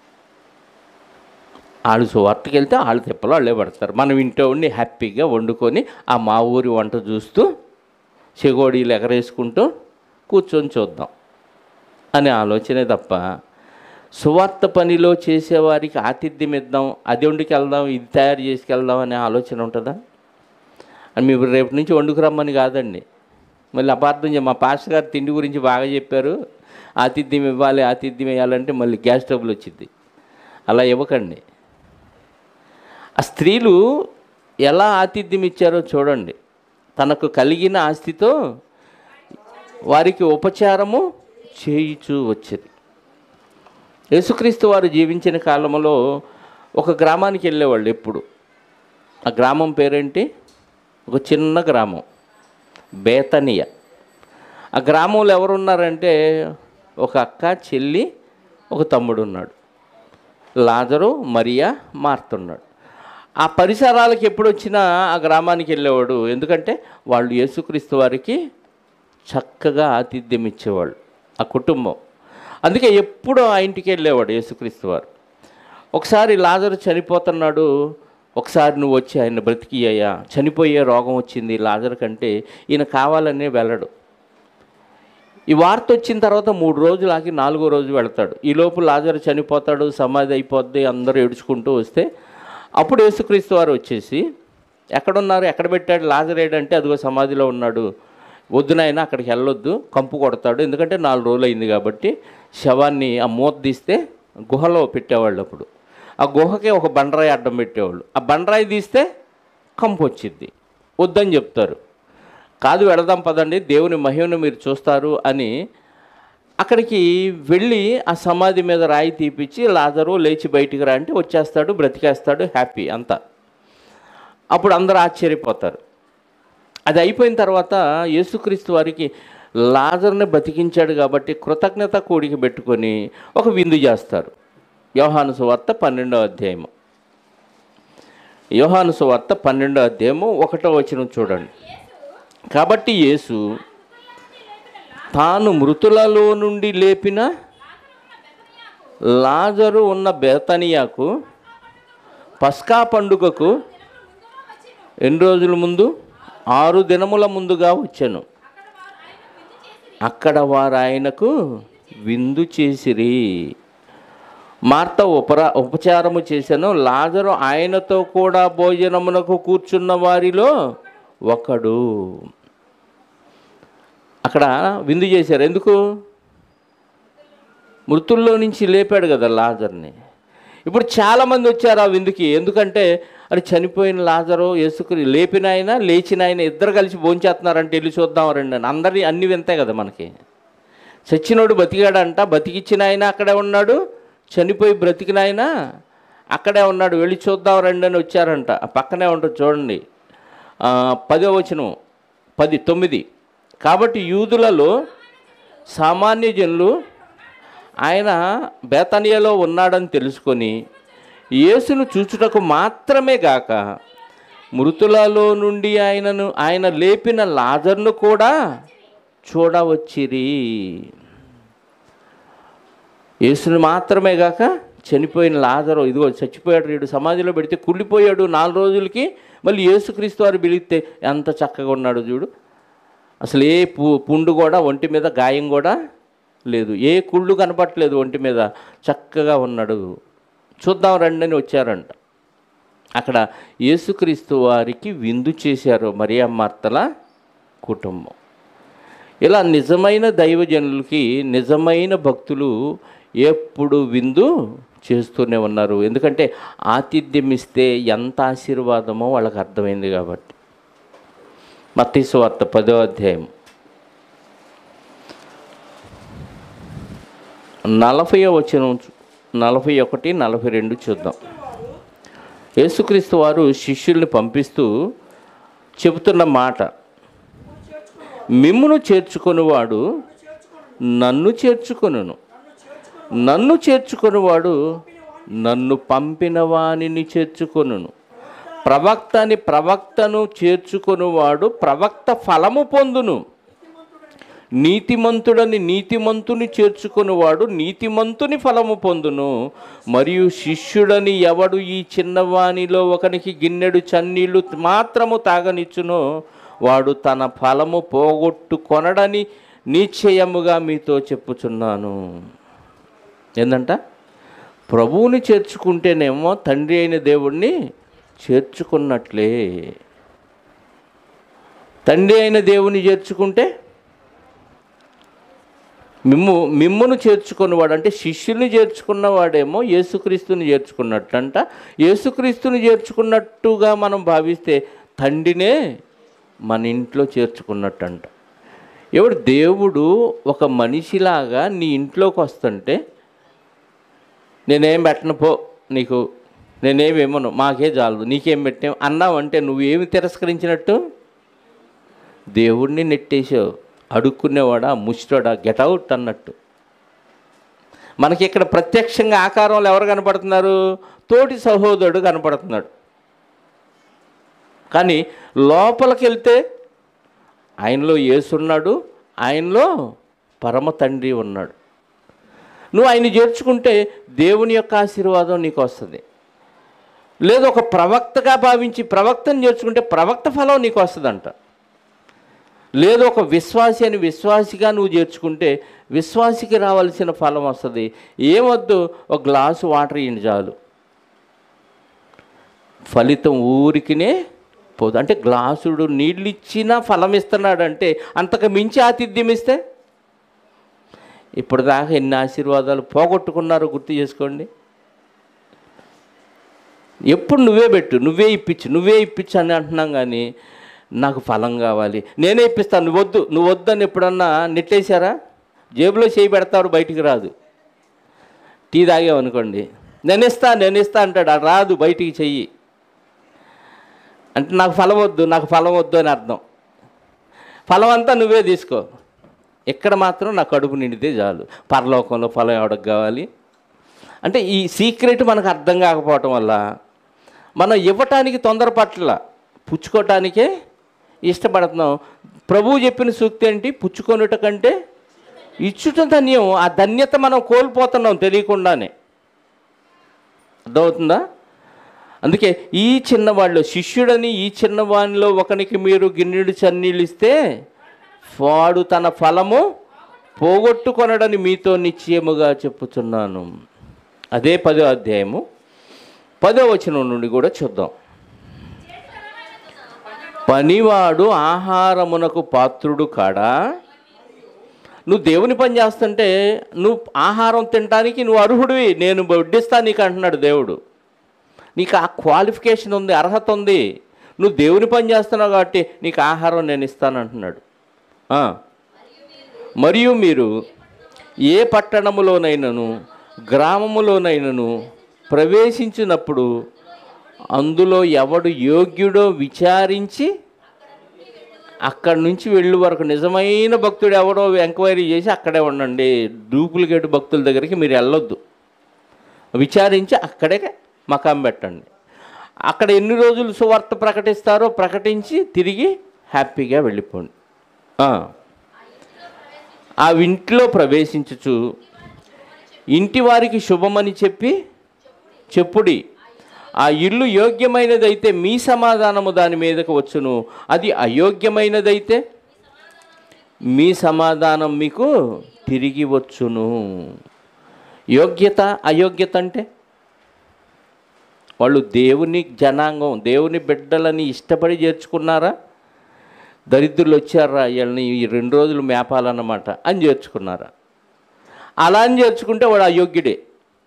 వాళ్ళు సువార్తకి వెళ్తే వాళ్ళు తిప్పలు వాళ్ళే పడతారు మనం ఇంట్లో ఉండి హ్యాపీగా వండుకొని ఆ మా ఊరి వంట చూస్తూ చెగోడీలు ఎగరేసుకుంటూ కూర్చొని చూద్దాం అనే ఆలోచనే తప్ప సువార్త పనిలో చేసేవారికి ఆతిథ్యం ఇద్దాం అది వండుకు వెళ్దాం ఇది తయారు చేసుకెళ్దాం అనే ఆలోచన ఉంటుందా అని మీరు రేపు నుంచి వండుకురమ్మని కాదండి మళ్ళీ అపార్థం చే- మా పాస్టర్ గారు తిండి గురించి బాగా చెప్పారు ఆతిథ్యం ఇవ్వాలి ఆతిథ్యం ఇవ్వాలంటే మళ్ళీ గ్యాస్ ట్రబుల్ వచ్చింది అలా ఇవ్వకండి ఆ స్త్రీలు ఎలా ఆతిథ్యం ఇచ్చారో చూడండి తనకు కలిగిన ఆస్తితో వారికి ఉపచారము చేయిచూ వచ్చేది యేసుక్రీస్తు వారు జీవించిన కాలంలో ఒక గ్రామానికి వెళ్ళేవాళ్ళు ఎప్పుడు ఆ గ్రామం పేరేంటి ఒక చిన్న గ్రామం బేతనియ ఆ గ్రామంలో ఎవరున్నారంటే ఒక అక్క చెల్లి ఒక తమ్ముడు ఉన్నాడు లాజరు మరియా మార్తున్నాడు ఆ పరిసరాలకు ఎప్పుడు వచ్చినా ఆ గ్రామానికి వెళ్ళేవాడు ఎందుకంటే వాళ్ళు యేసుక్రీస్తు వారికి చక్కగా ఆతిథ్యం ఇచ్చేవాళ్ళు ఆ కుటుంబం అందుకే ఎప్పుడూ ఆ ఇంటికి వెళ్ళేవాడు యేసుక్రీస్తు వారు ఒకసారి లాజరు చనిపోతున్నాడు ఒకసారి నువ్వు వచ్చి ఆయన బ్రతికియ్యా చనిపోయే రోగం వచ్చింది లాజర్ కంటే ఈయన కావాలనే వెళ్ళడు ఈ వార్త వచ్చిన తర్వాత మూడు రోజులు ఆగి నాలుగో రోజు వెళ్తాడు ఈ లోపు లాజరు చనిపోతాడు సమాధి అయిపోద్ది అందరూ ఏడుచుకుంటూ వస్తే అప్పుడు యేసుక్రీస్తు వారు వచ్చేసి ఎక్కడున్నారు ఎక్కడ పెట్టాడు లాజర్ ఏడంటే అదిగో సమాధిలో ఉన్నాడు వద్దునైనా అక్కడికి వెళ్ళొద్దు కంపు కొడతాడు ఎందుకంటే నాలుగు రోజులు అయింది కాబట్టి శవాన్ని ఆ మూత తీస్తే గుహలో పెట్టేవాళ్ళు అప్పుడు ఆ గుహకే ఒక బండరాయి అడ్డం పెట్టేవాళ్ళు ఆ బండరాయి తీస్తే కంపు వచ్చింది వద్దని చెప్తారు కాదు వెళదాం పదండి దేవుని మహిమను మీరు చూస్తారు అని అక్కడికి వెళ్ళి ఆ సమాధి మీద రాయి తీపిచ్చి లాజరు లేచి బయటికి రా అంటే వచ్చేస్తాడు బ్రతికేస్తాడు హ్యాపీ అంతా అప్పుడు అందరూ ఆశ్చర్యపోతారు అది అయిపోయిన తర్వాత యేసుక్రీస్తు వారికి లాజర్ని బతికించాడు కాబట్టి కృతజ్ఞత కూడికి పెట్టుకొని ఒక విందు చేస్తారు యోహాను సువార్త పన్నెండో అధ్యాయము యోహాను సువార్త పన్నెండో అధ్యాయము ఒకటో వచనం చూడండి కాబట్టి యేసు తాను మృతులలో నుండి లేపిన లాజరు ఉన్న బేతనియాకు పస్కా పండుగకు ఎన్ని రోజుల ముందు ఆరు దినముల ముందుగా వచ్చాను అక్కడ వారు ఆయనకు విందు చేసిరి మార్త ఉపరా ఉపచారము చేశాను లాజరు ఆయనతో కూడా భోజనమునకు కూర్చున్న వారిలో ఒకడు అక్కడ విందు చేశారు ఎందుకు మృతుల్లో నుంచి లేపాడు కదా లాజర్ని ఇప్పుడు చాలామంది వచ్చారు ఆ విందుకి ఎందుకంటే అది చనిపోయిన లాజరు యేసుకుని లేపిన ఆయన లేచిన ఆయన ఇద్దరు కలిసి భోంచేస్తున్నారంటే వెళ్ళి చూద్దాం రండి అని అందరి అన్ని వింతే కదా మనకి చచ్చినోడు బతికాడంట బతికిచ్చిన ఆయన అక్కడే ఉన్నాడు చనిపోయి బ్రతికిన ఆయన అక్కడే ఉన్నాడు వెళ్ళి చూద్దాం రండి అని వచ్చారంట ఆ పక్కనే ఉంటుంది చూడండి ఆ, పదో వచనం పది తొమ్మిది కాబట్టి యూదులలో సామాన్య జనులు ఆయన బేతనియలో ఉన్నాడని తెలుసుకొని యేసును చూచుటకు మాత్రమే గాక మృతులలో నుండి ఆయనను ఆయన లేపిన లాజర్ను కూడా చూడవచ్చిరి యేసుని మాత్రమే గాక చనిపోయిన లాజరు ఇదిగో చచ్చిపోయాడు వీడు సమాధిలో పెడితే కుళ్ళిపోయాడు నాలుగు రోజులకి మళ్ళీ యేసుక్రీస్తు వారు పిలిస్తే ఎంత చక్కగా ఉన్నాడు చూడు అసలు ఏ పు పుండు కూడా ఒంటి మీద గాయం కూడా లేదు ఏ కుళ్ళు కనపట్లేదు ఒంటి మీద చక్కగా ఉన్నాడు చూద్దాం రండి అని వచ్చారంట అక్కడ యేసుక్రీస్తు వారికి విందు చేశారు మరియా మార్తల కుటుంబం ఇలా నిజమైన దైవజనులకి నిజమైన భక్తులు ఎప్పుడు విందు చేస్తూనే ఉన్నారు ఎందుకంటే ఆతిథ్యం ఇస్తే ఎంత ఆశీర్వాదమో వాళ్ళకి అర్థమైంది కాబట్టి మత్తీసు వార్త పదో అధ్యాయం నలభై వచనం చూ- నలభై ఒకటి నలభై రెండు చూద్దాం యేసుక్రీస్తు వారు శిష్యుల్ని పంపిస్తూ చెబుతున్న మాట మిమ్మును చేర్చుకొనివాడు నన్ను చేర్చుకొనును నన్ను చేర్చుకొనివాడు నన్ను పంపిన వానిని చేర్చుకొనును ప్రవక్తని ప్రవక్తను చేర్చుకొనివాడు ప్రవక్త ఫలము పొందును నీతిమంతుడని నీతిమంతుని చేర్చుకునివాడు నీతిమంతుని ఫలము పొందును మరియు శిష్యుడని ఎవడు ఈ చిన్నవానిలో ఒకనికి గిన్నెడు చన్నీళ్లు మాత్రము తాగనిచ్చునో వాడు తన ఫలము పోగొట్టుకొనడని నిశ్చయముగా మీతో చెప్పుచున్నాను ఏందంట ప్రభువుని చేర్చుకుంటేనేమో తండ్రి అయిన దేవుణ్ణి చేర్చుకున్నట్లే తండ్రి అయిన దేవుని చేర్చుకుంటే మిమ్ము మిమ్మును చేర్చుకున్నవాడు అంటే శిష్యుని చేర్చుకున్నవాడేమో యేసుక్రీస్తుని చేర్చుకున్నట్టంట యేసుక్రీస్తుని చేర్చుకున్నట్టుగా మనం భావిస్తే తండ్రినే మన ఇంట్లో చేర్చుకున్నట్టంట ఎవడు దేవుడు ఒక మనిషిలాగా నీ ఇంట్లోకి వస్తుంటే నేనేం పెట్టను పో నీకు నేనేమి ఇవ్వను మాకే చాలదు నీకేం పెట్టాం అన్నావంటే నువ్వేమి తిరస్కరించినట్టు దేవుణ్ణి నెట్టేసావు అడుక్కునేవాడా ముష్టోడా గెటౌట్ అన్నట్టు మనకి ఇక్కడ ప్రత్యక్షంగా ఆకారంలో ఎవరు కనపడుతున్నారు తోటి సహోదరుడు కనపడుతున్నాడు కానీ లోపలికి వెళ్తే ఆయనలో యేసున్నాడు ఆయనలో పరమ తండ్రి ఉన్నాడు నువ్వు ఆయన చేర్చుకుంటే దేవుని యొక్క ఆశీర్వాదం నీకు వస్తుంది లేదు ఒక ప్రవక్తగా భావించి ప్రవక్తను చేర్చుకుంటే ప్రవక్త ఫలం నీకు వస్తుందంట లేదు ఒక విశ్వాసి అని విశ్వాసిగా నువ్వు చేర్చుకుంటే విశ్వాసికి రావాల్సిన ఫలం వస్తుంది ఏమొద్దు ఒక గ్లాసు వాటర్ ఇవ్వండి చాలు ఫలితం ఊరికినే పోదు అంటే గ్లాసుడు నీళ్ళు ఇచ్చినా ఫలం ఇస్తున్నాడు అంటే అంతకు మించి ఆతిథ్యం ఇస్తే ఇప్పుడు దాకా ఎన్ని ఆశీర్వాదాలు పోగొట్టుకున్నారో గుర్తు చేసుకోండి ఎప్పుడు నువ్వే పెట్టు నువ్వే ఇప్పించు నువ్వే ఇప్పించు అని అంటున్నాం కానీ నాకు ఫలం కావాలి నేనే ఇప్పిస్తాను నువ్వు వద్దు నువ్వు వద్దని ఎప్పుడన్నా నెట్టేశారా జేబులో చేయి పెడతాడు బయటికి రాదు టీ తాగామనుకోండి నేను ఇస్తా నేను ఇస్తా అంటాడు అది రాదు బయటికి చెయ్యి అంటే నాకు ఫలం వద్దు నాకు ఫలం వద్దు అని అర్థం ఫలం అంతా నువ్వే తీసుకో ఇక్కడ మాత్రం నా కడుపు నిండితే చాలు పరలోకంలో ఫలం ఎవడికి కావాలి అంటే ఈ సీక్రెట్ మనకు అర్థం కాకపోవటం వల్ల మనం ఇవ్వటానికి తొందరపట్ల పుచ్చుకోవటానికే ఇష్టపడుతున్నాం ప్రభువు చెప్పిన సూక్తి ఏంటి పుచ్చుకొనుట కంటే ఇచ్చుట ధన్యం ఆ ధన్యత మనం కోల్పోతున్నాం తెలియకుండానే అర్థమవుతుందా అందుకే ఈ చిన్నవాళ్ళు శిష్యుడని ఈ చిన్నవానిలో ఒకనికి మీరు గిన్నెడు చన్నీళ్ళు ఇస్తే వాడు తన ఫలము పోగొట్టుకొనడని మీతో నిశ్చయముగా చెప్పుచున్నాను అదే పదో అధ్యాయము పదో వచనం నుండి కూడా చూద్దాం పనివాడు ఆహారమునకు పాత్రుడు కాడా నువ్వు దేవుని పని చేస్తుంటే నువ్వు ఆహారం తినడానికి నువ్వు అర్హుడివి నేను వడ్డిస్తా నీకు అంటున్నాడు దేవుడు నీకు ఆ క్వాలిఫికేషన్ ఉంది అర్హత ఉంది నువ్వు దేవుని పని చేస్తున్నావు కాబట్టి నీకు ఆహారం నేను ఇస్తాను అంటున్నాడు ఆ. మరియు మీరు ఏ పట్టణములోనైనను గ్రామములోనైనను ప్రవేశించినప్పుడు అందులో ఎవడు యోగ్యుడో విచారించి అక్కడి నుంచి వెళ్ళు వరకు నిజమైన భక్తుడు ఎవడో ఎంక్వైరీ చేసి అక్కడే ఉండండి డూప్లికేట్ భక్తుల దగ్గరికి మీరు వెళ్ళొద్దు విచారించి అక్కడే మకాం పెట్టండి అక్కడ ఎన్ని రోజులు సువార్త ప్రకటిస్తారో ప్రకటించి తిరిగి హ్యాపీగా వెళ్ళిపోండి ఆ. ఆ ఇంట్లో ప్రవేశించుచు ఇంటి వారికి శుభమని చెప్పి చెప్పుడి ఆ ఇల్లు యోగ్యమైనదైతే మీ సమాధానము దాని మీదకు వచ్చును అది అయోగ్యమైనదైతే మీ సమాధానం మీకు తిరిగి వచ్చును యోగ్యత అయోగ్యత అంటే వాళ్ళు దేవుని జనాంగం దేవుని బిడ్డలని ఇష్టపడి చేర్చుకున్నారా దరిద్రులు వచ్చారా వీళ్ళని ఈ రెండు రోజులు మేపాలన్నమాట అని చేర్చుకున్నారా అలా అని చేర్చుకుంటే వాడు అయోగ్యుడే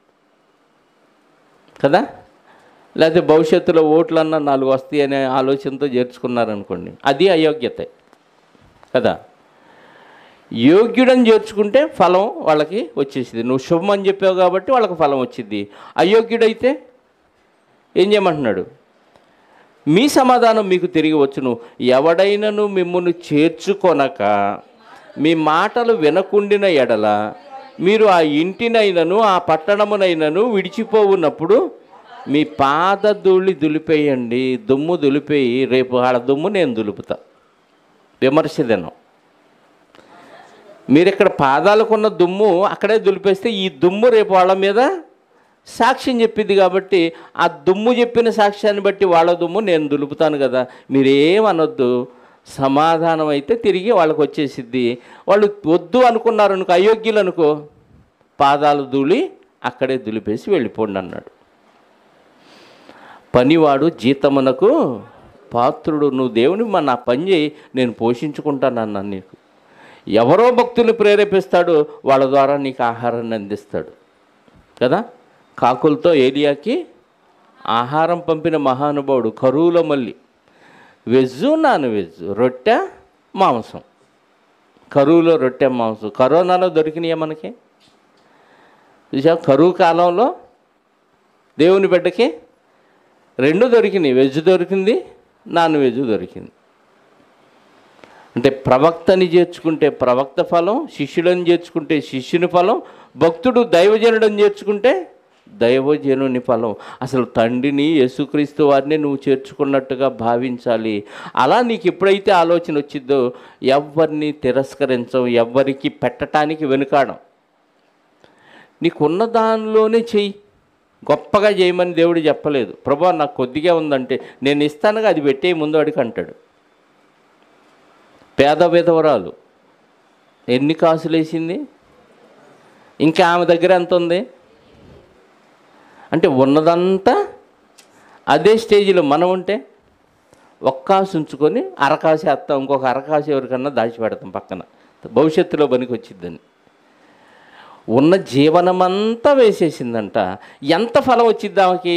కదా లేకపోతే భవిష్యత్తులో ఓట్లన్నా నాలుగు వస్తాయి అనే ఆలోచనతో చేర్చుకున్నారనుకోండి అది అయోగ్యతే కదా యోగ్యుడని చేర్చుకుంటే ఫలం వాళ్ళకి వచ్చేసింది నువ్వు శుభం అని చెప్పావు కాబట్టి వాళ్ళకి ఫలం వచ్చింది అయోగ్యుడైతే ఏం చేయమంటున్నాడు మీ సమాధానం మీకు తిరిగి వచ్చును ఎవడైనను మిమ్మల్ని చేర్చుకొనక మీ మాటలు వినకుండిన ఎడల మీరు ఆ ఇంటినైనను ఆ పట్టణమునైనను విడిచిపోవున్నప్పుడు మీ పాద ధూళి దులిపేయండి దుమ్ము దులిపేయి రేపు ఆడ దుమ్ము నేను దులుపుతా విమర్శ దినం మీరు ఇక్కడ పాదాలకున్న దుమ్ము అక్కడే దులిపేస్తే ఈ దుమ్ము రేపు వాళ్ళ మీద సాక్ష్యం చెప్పింది కాబట్టి ఆ దుమ్ము చెప్పిన సాక్ష్యాన్ని బట్టి వాళ్ళ దుమ్ము నేను దులుపుతాను కదా మీరేమనొద్దు సమాధానం అయితే తిరిగి వాళ్ళకి వచ్చేసిద్ది వాళ్ళు వద్దు అనుకున్నారు అనుకో అయోగ్యులు అనుకో పాదాలు ధూళి అక్కడే దులిపేసి వెళ్ళిపోండి అన్నాడు పనివాడు జీతమునకు పాత్రుడు నువ్వు దేవుని మా నా పని చేయి నేను పోషించుకుంటాను అన్నాను నీకు ఎవరో భక్తుల్ని ప్రేరేపిస్తాడో వాళ్ళ ద్వారా నీకు ఆహారాన్ని అందిస్తాడు కదా కాకులతో ఏలియాకి ఆహారం పంపిన మహానుభావుడు కరువులో మళ్ళీ వెజ్ నాన్ వెజ్ రొట్టె మాంసం కరువులో రొట్టె మాంసం కరోనాలో దొరికినాయా మనకి చూసా కరువు కాలంలో దేవుని బిడ్డకి రెండు దొరికినాయి వెజ్ దొరికింది నాన్ వెజ్ దొరికింది అంటే ప్రవక్తని చేర్చుకుంటే ప్రవక్త ఫలం శిష్యులను చేర్చుకుంటే శిష్యుని ఫలం భక్తుడు దైవజనుడని చేర్చుకుంటే దైవజనుని ఫలం అసలు తండ్రిని యేసుక్రీస్తు వారిని నువ్వు చేర్చుకున్నట్టుగా భావించాలి అలా నీకు ఎప్పుడైతే ఆలోచన వచ్చిందో ఎవరిని తిరస్కరించవు ఎవరికి పెట్టడానికి వెనుకాడం నీకున్న దానిలోనే చెయ్యి గొప్పగా చేయమని దేవుడు చెప్పలేదు ప్రభా నాకు కొద్దిగా ఉందంటే నేను ఇస్తానుగా అది పెట్టే ముందు అడిగి అంటాడు పేద విధవరాలు ఎన్ని కాసులు వేసింది ఇంకా ఆమె దగ్గర ఎంత ఉంది అంటే ఉన్నదంతా అదే స్టేజ్లో మనం ఉంటే ఒక్కాసు ఉంచుకొని అరకాసు వేస్తాం ఇంకొక అరకాసు ఎవరికన్నా దాచిపెడతాం పక్కన భవిష్యత్తులో పనికి వచ్చిద్దని ఉన్న జీవనమంతా వేసేసిందంట ఎంత ఫలం వచ్చిద్ది ఆమెకి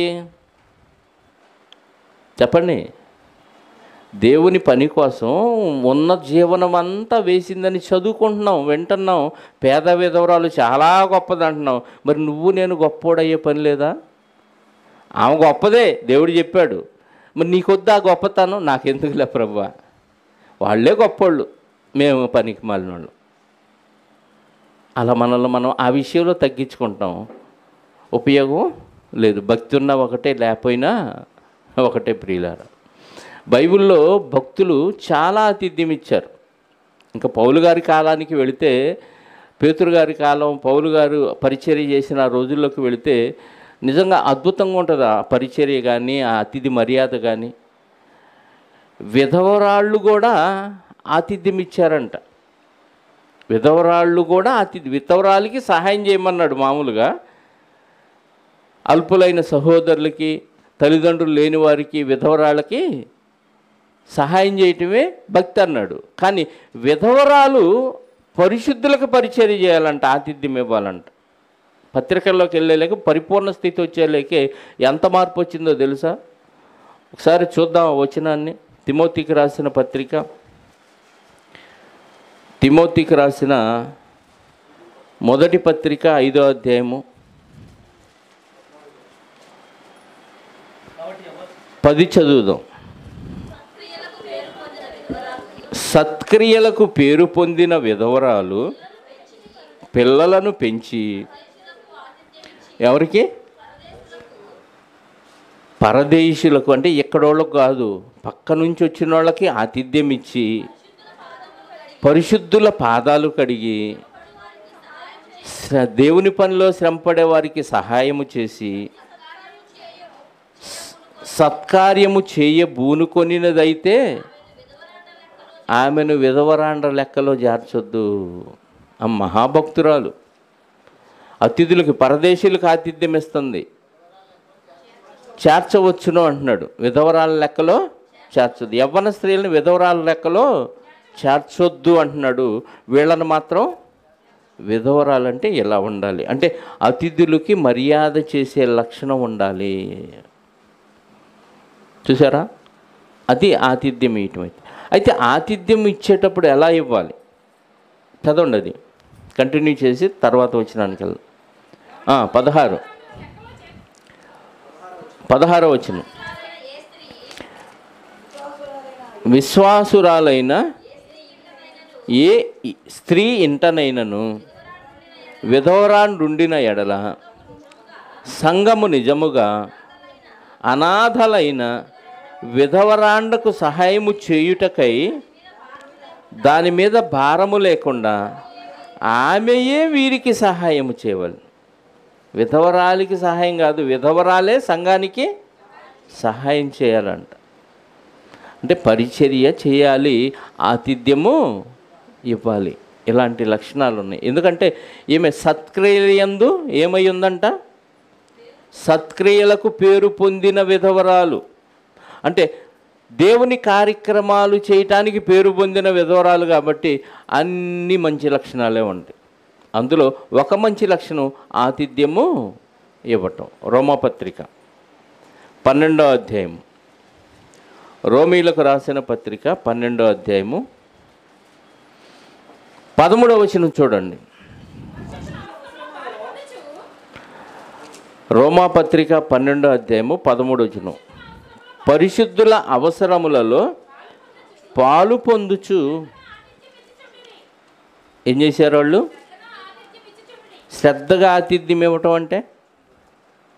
చెప్పండి దేవుని పని కోసం ఉన్న జీవనం అంతా వేసిందని చదువుకుంటున్నాం వింటున్నాం పేద విధవరాలు చాలా గొప్పది అంటున్నాం మరి నువ్వు నేను గొప్పోడయ్యే పని లేదా ఆమె గొప్పదే దేవుడు చెప్పాడు మరి నీకొద్దా గొప్పతనం నాకెందుకులే ప్రభా వాళ్ళే గొప్పోళ్ళు మేము పనికి మాలిన వాళ్ళు అలా మనల్ని మనం ఆ విషయంలో తగ్గించుకుంటాం ఉపయోగం లేదు భక్తి ఉన్న ఒకటే లేకపోయినా ఒకటే ప్రియులారా బైబిల్లో భక్తులు చాలా ఆతిథ్యం ఇచ్చారు ఇంకా పౌలు గారి కాలానికి వెళితే పేతురు గారి కాలం పౌలు గారు పరిచర్య చేసిన ఆ రోజుల్లోకి వెళితే నిజంగా అద్భుతంగా ఉంటుంది ఆ పరిచర్య కానీ ఆ అతిథి మర్యాద కానీ విధవరాళ్ళు కూడా ఆతిథ్యం ఇచ్చారంట విధవరాళ్ళు కూడా అతిథి విధవరాలకి సహాయం చేయమన్నాడు మామూలుగా అల్పులైన సహోదరులకి తల్లిదండ్రులు లేని వారికి విధవరాళ్ళకి సహాయం చేయటమే భక్తి అన్నాడు కానీ విధవరాలు పరిశుద్ధులకు పరిచర్య చేయాలంట ఆతిథ్యం ఇవ్వాలంట పత్రికల్లోకి వెళ్ళలేక పరిపూర్ణ స్థితి వచ్చేలేకే ఎంత మార్పు వచ్చిందో తెలుసా ఒకసారి చూద్దాం ఆ వచనాన్ని తిమోతికి రాసిన పత్రిక తిమోతికి రాసిన మొదటి పత్రిక ఐదో అధ్యాయము పది చదువుదాం సత్క్రియలకు పేరు పొందిన విధవరాలు పిల్లలను పెంచి ఎవరికి పరదేశులకు అంటే ఎక్కడోళ్ళకు కాదు పక్క నుంచి వచ్చిన వాళ్ళకి ఆతిథ్యం ఇచ్చి పరిశుద్ధుల పాదాలు కడిగి శ్ర- దేవుని పనిలో శ్రమపడే వారికి సహాయము చేసి స- సత్కార్యము చేయ బూనుకొనినదైతే ఆమెను విధవరాండ్ర లెక్కలో చేర్చొద్దు ఆ మహాభక్తురాలు అతిథులకు పరదేశీయులకు ఆతిథ్యం ఇస్తుంది చేర్చవచ్చును అంటున్నాడు విధవరాల లెక్కలో చేర్చొద్దు యవ్వన స్త్రీలను విధవరాల లెక్కలో చేర్చొద్దు అంటున్నాడు వీళ్ళని మాత్రం విధవరాలంటే ఇలా ఉండాలి అంటే అతిథులకి మర్యాద చేసే లక్షణం ఉండాలి చూసారా అది ఆతిథ్యం ఇవ్వటం అయితే అయితే ఆతిథ్యం ఇచ్చేటప్పుడు ఎలా ఇవ్వాలి చదవండి అది కంటిన్యూ చేసి తర్వాత వచ్చినానికి వెళ్దాం ఆ, పదహారు పదహారో వచ్చిన విశ్వాసురాలైన ఏ స్త్రీ ఇంటనైనను విధవరాండుండిన ఎడల సంఘము నిజముగా అనాథలైన విధవరాండకు సహాయము చేయుటకై దాని మీద భారము లేకుండా ఆమెయే వీరికి సహాయము చేయవాలి విధవరాలికి సహాయం కాదు విధవరాలే సంఘానికి సహాయం చేయాలంట అంటే పరిచర్య చేయాలి ఆతిథ్యము ఇవ్వాలి ఇలాంటి లక్షణాలు ఉన్నాయి ఎందుకంటే ఈమె సత్క్రియలందు ఏమై ఉందంట సత్క్రియలకు పేరు పొందిన విధవరాలు అంటే దేవుని కార్యక్రమాలు చేయటానికి పేరు పొందిన విధవరాలు కాబట్టి అన్ని మంచి లక్షణాలే ఉంటాయి అందులో ఒక మంచి లక్షణం ఆతిథ్యము ఇవ్వటం రోమపత్రిక పన్నెండో అధ్యాయం రోమీలకు రాసిన పత్రిక పన్నెండో అధ్యాయము పదమూడవ వచనం చూడండి రోమా పత్రిక పన్నెండో అధ్యాయము పదమూడు వచనం పరిశుద్ధుల అవసరములలో పాలు పొందుచు ఏం చేశారు వాళ్ళు శ్రద్ధగా ఆతిథ్యం ఇవ్వటం అంటే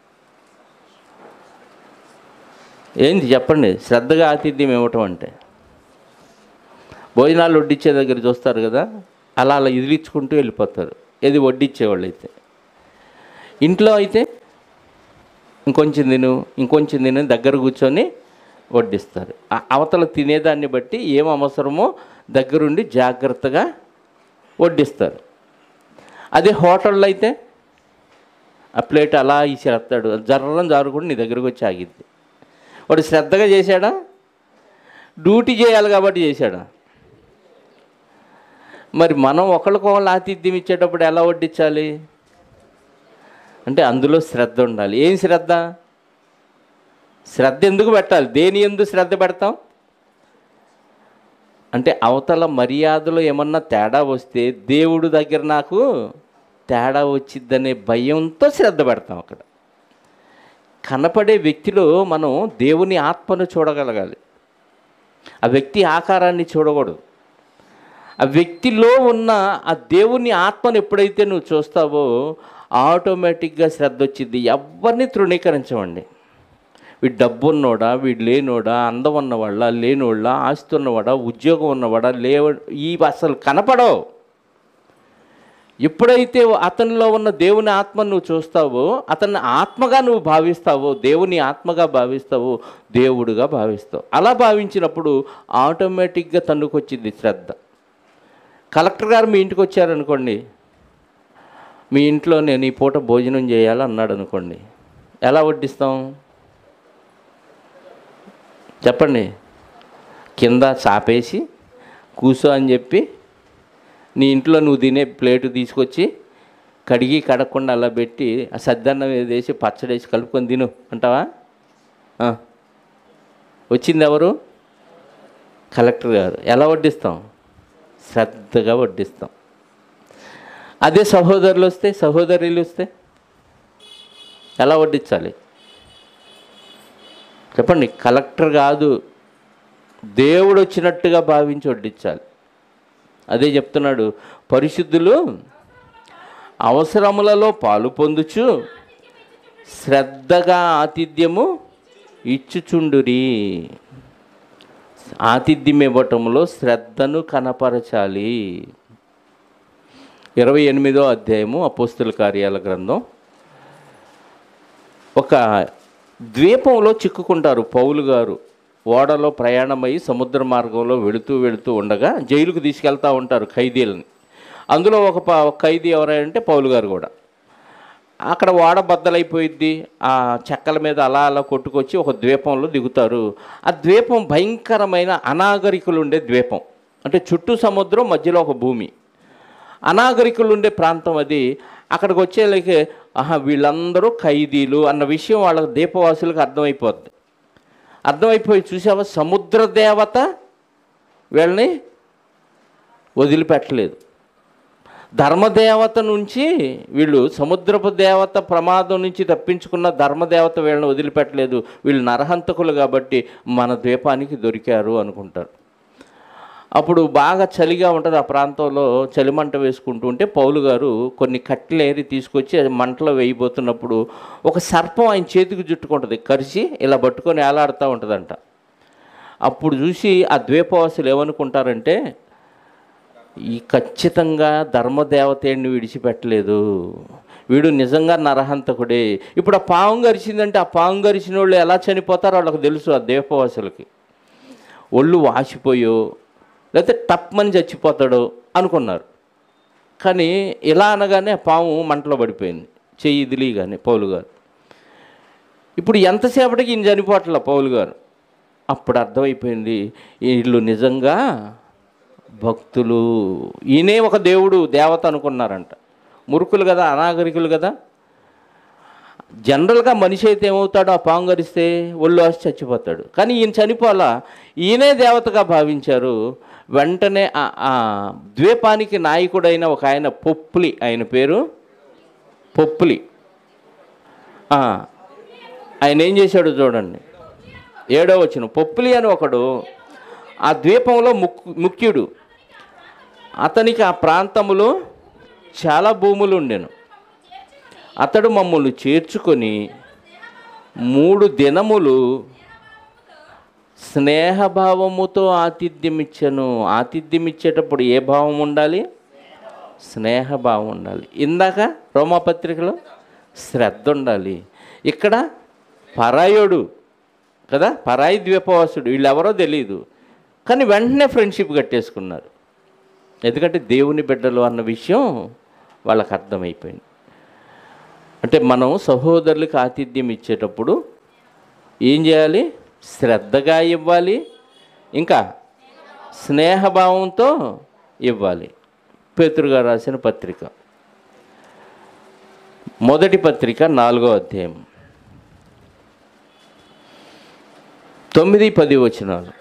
ఏంది చెప్పండి శ్రద్ధగా ఆతిథ్యం ఇవ్వటం అంటే భోజనాలు వడ్డించే దగ్గర చూస్తారు కదా అలా అలా ఇదిలించుకుంటూ వెళ్ళిపోతారు ఇది వడ్డించేవాళ్ళు అయితే ఇంట్లో అయితే ఇంకొంచెం తిను ఇంకొంచెం తిను దగ్గర కూర్చొని వడ్డిస్తారు ఆ అవతల తినేదాన్ని బట్టి ఏం అవసరమో దగ్గరుండి జాగ్రత్తగా వడ్డిస్తారు అదే హోటల్లో అయితే ఆ ప్లేట్ అలా ఇసేస్తాడు జర్రం జారుకుండా నీ దగ్గరకు వచ్చి ఆగిద్ది వాడు శ్రద్ధగా చేశాడా డ్యూటీ చేయాలి కాబట్టి చేశాడా మరి మనం ఒకళ్ళకొకళ్ళు ఆతిథ్యం ఇచ్చేటప్పుడు ఎలా వడ్డించాలి అంటే అందులో శ్రద్ధ ఉండాలి ఏం శ్రద్ధ శ్రద్ధ ఎందుకు పెట్టాలి దేని ఎందుకు శ్రద్ధ పెడతాం అంటే అవతల మర్యాదలో ఏమన్నా తేడా వస్తే దేవుడు దగ్గర నాకు తేడా వచ్చిద్దనే భయంతో శ్రద్ధ పెడతాం అక్కడ కనపడే వ్యక్తిలో మనం దేవుని ఆత్మను చూడగలగాలి ఆ వ్యక్తి ఆకారాన్ని చూడకూడదు ఆ వ్యక్తిలో ఉన్న ఆ దేవుని ఆత్మను ఎప్పుడైతే నువ్వు చూస్తావో ఆటోమేటిక్గా శ్రద్ధ వచ్చింది ఎవరిని తృణీకరించమండి వీడు డబ్బు ఉన్నవాడా వీడు లేనోడా అందం ఉన్నవాళ్ళ లేనోళ్ళ ఆస్తి ఉన్నవాడా ఉద్యోగం ఉన్నవాడా లేవ ఈ అసలు కనపడవు ఎప్పుడైతే అతనిలో ఉన్న దేవుని ఆత్మను నువ్వు చూస్తావో అతన్ని ఆత్మగా నువ్వు భావిస్తావో దేవుని ఆత్మగా భావిస్తావో దేవుడుగా భావిస్తావు అలా భావించినప్పుడు ఆటోమేటిక్గా తన్నుకొచ్చింది శ్రద్ధ కలెక్టర్ గారు మీ ఇంటికి వచ్చారనుకోండి మీ ఇంట్లో నేను ఈ పూట భోజనం చేయాలి అన్నాడు అనుకోండి ఎలా వడ్డిస్తాం చెప్పండి కింద చాపేసి కూసో అని చెప్పి నీ ఇంట్లో నువ్వు తినే ప్లేటు తీసుకొచ్చి కడిగి కడగకుండా అలా పెట్టి ఆ సద్దన్నం వేసి పచ్చడి వేసి కలుపుకొని తిను అంటావా ఆ. వచ్చింది ఎవరు కలెక్టర్ గారు ఎలా వడ్డిస్తాం శ్రద్ధగా వడ్డిస్తాం అదే సహోదరులు వస్తే సహోదరులు వస్తే ఎలా వడ్డించాలి చెప్పండి కలెక్టర్ కాదు దేవుడు వచ్చినట్టుగా భావించి వడ్డించాలి అదే చెప్తున్నాడు పరిశుద్ధులు అవసరములలో పాలు పొందుచు శ్రద్ధగా ఆతిథ్యము ఇచ్చుచుండురి ఆతిథ్యం ఇవ్వటంలో శ్రద్ధను కనపరచాలి ఇరవై ఎనిమిదో అధ్యాయము అపోస్తుల కార్యాల గ్రంథం ఒక ద్వీపంలో చిక్కుకుంటారు పౌలు గారు ఓడలో ప్రయాణమై సముద్ర మార్గంలో వెళుతూ వెళుతూ ఉండగా జైలుకు తీసుకెళ్తూ ఉంటారు ఖైదీలని అందులో ఒక ప- ఒక ఖైదీ ఎవరంటే పౌలు గారు కూడా అక్కడ ఓడ బద్దలైపోయిద్ది ఆ చెక్కల మీద అలా అలా కొట్టుకొచ్చి ఒక ద్వీపంలో దిగుతారు ఆ ద్వీపం భయంకరమైన అనాగరికులు ఉండే ద్వీపం అంటే చుట్టూ సముద్రం మధ్యలో ఒక భూమి అనాగరికులు ఉండే ప్రాంతం అది అక్కడికి వచ్చేలాగే ఆహా వీళ్ళందరూ ఖైదీలు అన్న విషయం వాళ్ళ దీపవాసులకు అర్థమైపోద్ది అర్థమైపోయి చూసావా సముద్ర దేవత వీళ్ళని వదిలిపెట్టలేదు ధర్మదేవత నుంచి వీళ్ళు సముద్రపు దేవత ప్రమాదం నుంచి తప్పించుకున్న ధర్మదేవత వీళ్ళని వదిలిపెట్టలేదు వీళ్ళు నరహంతకులు కాబట్టి మన ద్వీపానికి దొరికారు అనుకుంటారు అప్పుడు బాగా చలిగా ఉంటుంది ఆ ప్రాంతంలో చలిమంట వేసుకుంటూ ఉంటే పౌలు గారు కొన్ని కట్టెలేరి తీసుకొచ్చి అది మంటలో వేయబోతున్నప్పుడు ఒక సర్పం ఆయన చేతికి చుట్టుకుంటుంది కరిచి ఇలా పట్టుకొని ఏలాడుతూ ఉంటుందంట అప్పుడు చూసి ఆ ద్వీపవాసులు ఏమనుకుంటారంటే ఈ ఖచ్చితంగా ధర్మదేవతేడిని విడిచిపెట్టలేదు వీడు నిజంగా నరహంతకుడే ఇప్పుడు ఆ పాము గరిచిందంటే ఆ పాము గరిచిన వాళ్ళు ఎలా చనిపోతారో వాళ్ళకి తెలుసు ఆ ద్వీపవాసులకి ఒళ్ళు వాసిపోయో లేకపోతే టప్మని చచ్చిపోతాడో అనుకున్నారు కానీ ఇలా అనగానే ఆ పాము మంటలో పడిపోయింది చెయ్యి ఇదిలీగానే పౌలు గారు ఇప్పుడు ఎంతసేపటికి ఈయన చనిపోవట్ల పౌలు గారు అప్పుడు అర్థమైపోయింది వీళ్ళు నిజంగా భక్తులు ఈయనే ఒక దేవుడు దేవత అనుకున్నారంట మురుకులు కదా అనాగరికులు కదా జనరల్గా మనిషి అయితే ఏమవుతాడో ఆ పాము గరిస్తే ఒళ్ళు వచ్చి చచ్చిపోతాడు కానీ ఈయన చనిపోలా ఈయనే దేవతగా భావించారు వెంటనే ఆ- ఆ ద్వీపానికి నాయకుడైన ఒక ఆయన పొప్పులి ఆయన పేరు పొప్పులి ఆ, ఆయన ఏం చేశాడు చూడండి ఏడో వచ్చిన పొప్పులి అని ఒకడు ఆ ద్వీపంలో ముక్ ముఖ్యుడు అతనికి ఆ ప్రాంతములో చాలా భూములు ఉండెను అతడు మమ్మల్ని చేర్చుకొని మూడు దినములు స్నేహభావముతో ఆతిథ్యం ఇచ్చాను ఆతిథ్యం ఇచ్చేటప్పుడు ఏ భావం ఉండాలి స్నేహభావం ఉండాలి ఇందాక రోమాపత్రికలో శ్రద్ధ ఉండాలి ఇక్కడ పరాయుడు కదా పరాయి ద్వీపవాసుడు వీళ్ళెవరో తెలియదు కానీ వెంటనే ఫ్రెండ్షిప్ కట్టేసుకున్నారు ఎందుకంటే దేవుని బిడ్డలు అన్న విషయం వాళ్ళకి అర్థమైపోయింది అంటే మనం సహోదరులకు ఆతిథ్యం ఇచ్చేటప్పుడు ఏం చేయాలి శ్రద్ధగా ఇవ్వాలి ఇంకా స్నేహభావంతో ఇవ్వాలి పేతురుగా రాసిన పత్రిక మొదటి పత్రిక నాలుగో అధ్యాయం తొమ్మిది పది వచనాలు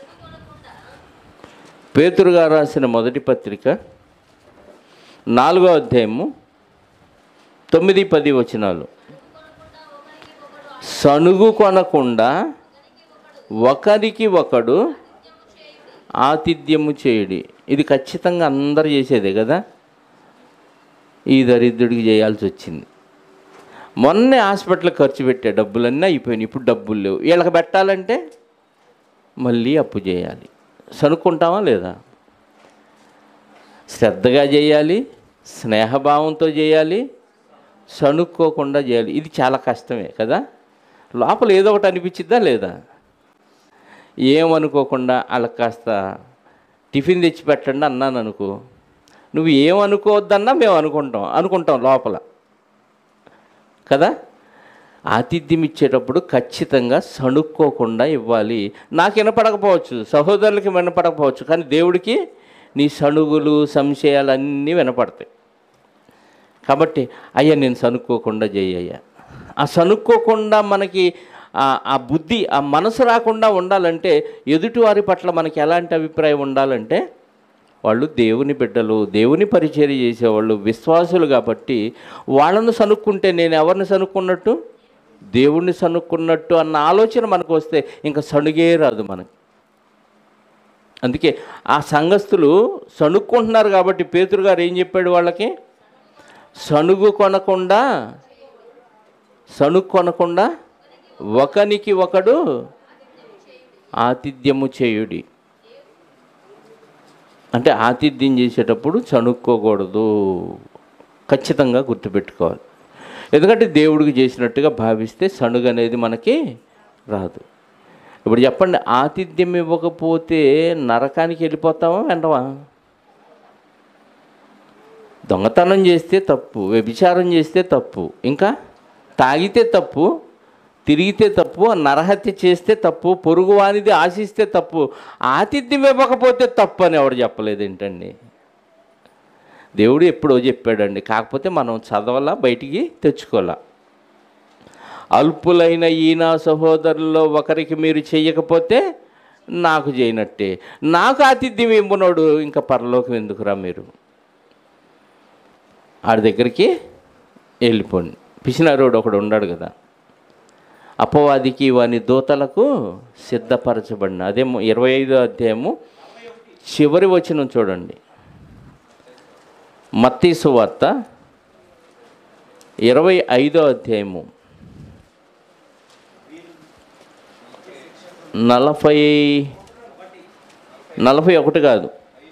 పేతురుగా రాసిన మొదటి పత్రిక నాలుగో అధ్యాయము తొమ్మిది పది వచనాలు సనుగు కొనకుండా ఒకరికి ఒకడు ఆతిథ్యము చేయుడి ఇది ఖచ్చితంగా అందరు చేసేదే కదా ఈ దరిద్రుడికి చేయాల్సి వచ్చింది మొన్నే హాస్పిటల్ ఖర్చు పెట్టే డబ్బులన్నీ అయిపోయినాయి ఇప్పుడు డబ్బులు లేవు వీళ్ళకి పెట్టాలంటే మళ్ళీ అప్పు చేయాలి సనుక్కుంటామా లేదా శ్రద్ధగా చేయాలి స్నేహభావంతో చేయాలి సనుక్కోకుండా చేయాలి ఇది చాలా కష్టమే కదా లోపల ఏదో ఒకటి అనిపించిద్దా లేదా ఏమనుకోకుండా వాళ్ళకి కాస్త టిఫిన్ తెచ్చి పెట్టండి అన్నాను అనుకో నువ్వు ఏమనుకోవద్దన్నా మేము అనుకుంటాం అనుకుంటాం లోపల కదా ఆతిథ్యం ఇచ్చేటప్పుడు ఖచ్చితంగా సణుక్కోకుండా ఇవ్వాలి నాకు వినపడకపోవచ్చు సహోదరులకి వినపడకపోవచ్చు కానీ దేవుడికి నీ సణుగులు సంశయాలు అన్నీ వినపడతాయి కాబట్టి అయ్యా నేను సనుక్కోకుండా చేయ్యా ఆ సనుక్కోకుండా మనకి ఆ- ఆ బుద్ధి ఆ మనసు రాకుండా ఉండాలంటే ఎదుటివారి పట్ల మనకి ఎలాంటి అభిప్రాయం ఉండాలంటే వాళ్ళు దేవుని బిడ్డలు దేవుని పరిచర్య చేసేవాళ్ళు విశ్వాసులు కాబట్టి వాళ్ళను సనుక్కుంటే నేను ఎవరిని సనుక్కున్నట్టు దేవుణ్ణి సనుక్కున్నట్టు అన్న ఆలోచన మనకు వస్తే ఇంకా సణుగే రాదు మనకి అందుకే ఆ సంఘస్థులు సణుక్కుంటున్నారు కాబట్టి పేతురు గారు ఏం చెప్పాడు వాళ్ళకి సణుగు కొనకుండా సణుగు కొనకుండా ఒకనికి ఒకడు ఆతిథ్యము చేయుడి అంటే ఆతిథ్యం చేసేటప్పుడు చనుక్కోకూడదు ఖచ్చితంగా గుర్తుపెట్టుకోవాలి ఎందుకంటే దేవుడికి చేసినట్టుగా భావిస్తే సణుగు అనేది మనకి రాదు ఇప్పుడు చెప్పండి ఆతిథ్యం ఇవ్వకపోతే నరకానికి వెళ్ళిపోతామా వెంటవా దొంగతనం చేస్తే తప్పు వ్యభిచారం చేస్తే తప్పు ఇంకా తాగితే తప్పు తిరిగితే తప్పు నరహత్య చేస్తే తప్పు పొరుగు వానిది ఆశిస్తే తప్పు ఆతిథ్యం ఇవ్వకపోతే తప్పు అని ఎవడు చెప్పలేదు ఏంటండి దేవుడు ఎప్పుడో చెప్పాడండి కాకపోతే మనం చదవాలా బయటికి తెచ్చుకోవాలా అల్పులైన ఈనా సహోదరుల్లో ఒకరికి మీరు చెయ్యకపోతే నాకు చేయనట్టే నాకు ఆతిథ్యం ఇవ్వనోడు ఇంకా పరలోకం ఎందుకురా మీరు ఆడి దగ్గరికి వెళ్ళిపోండి పిసినారోడు ఒకడు ఉన్నాడు కదా అపవాదికి వాని దూతలకు సిద్ధపరచబడిన అదేమో ఇరవై ఐదో అధ్యాయము చివరి వచనం చూడండి మత్తీసు వార్త ఇరవై ఐదో అధ్యాయము నలభై నలభై ఒకటి కాదు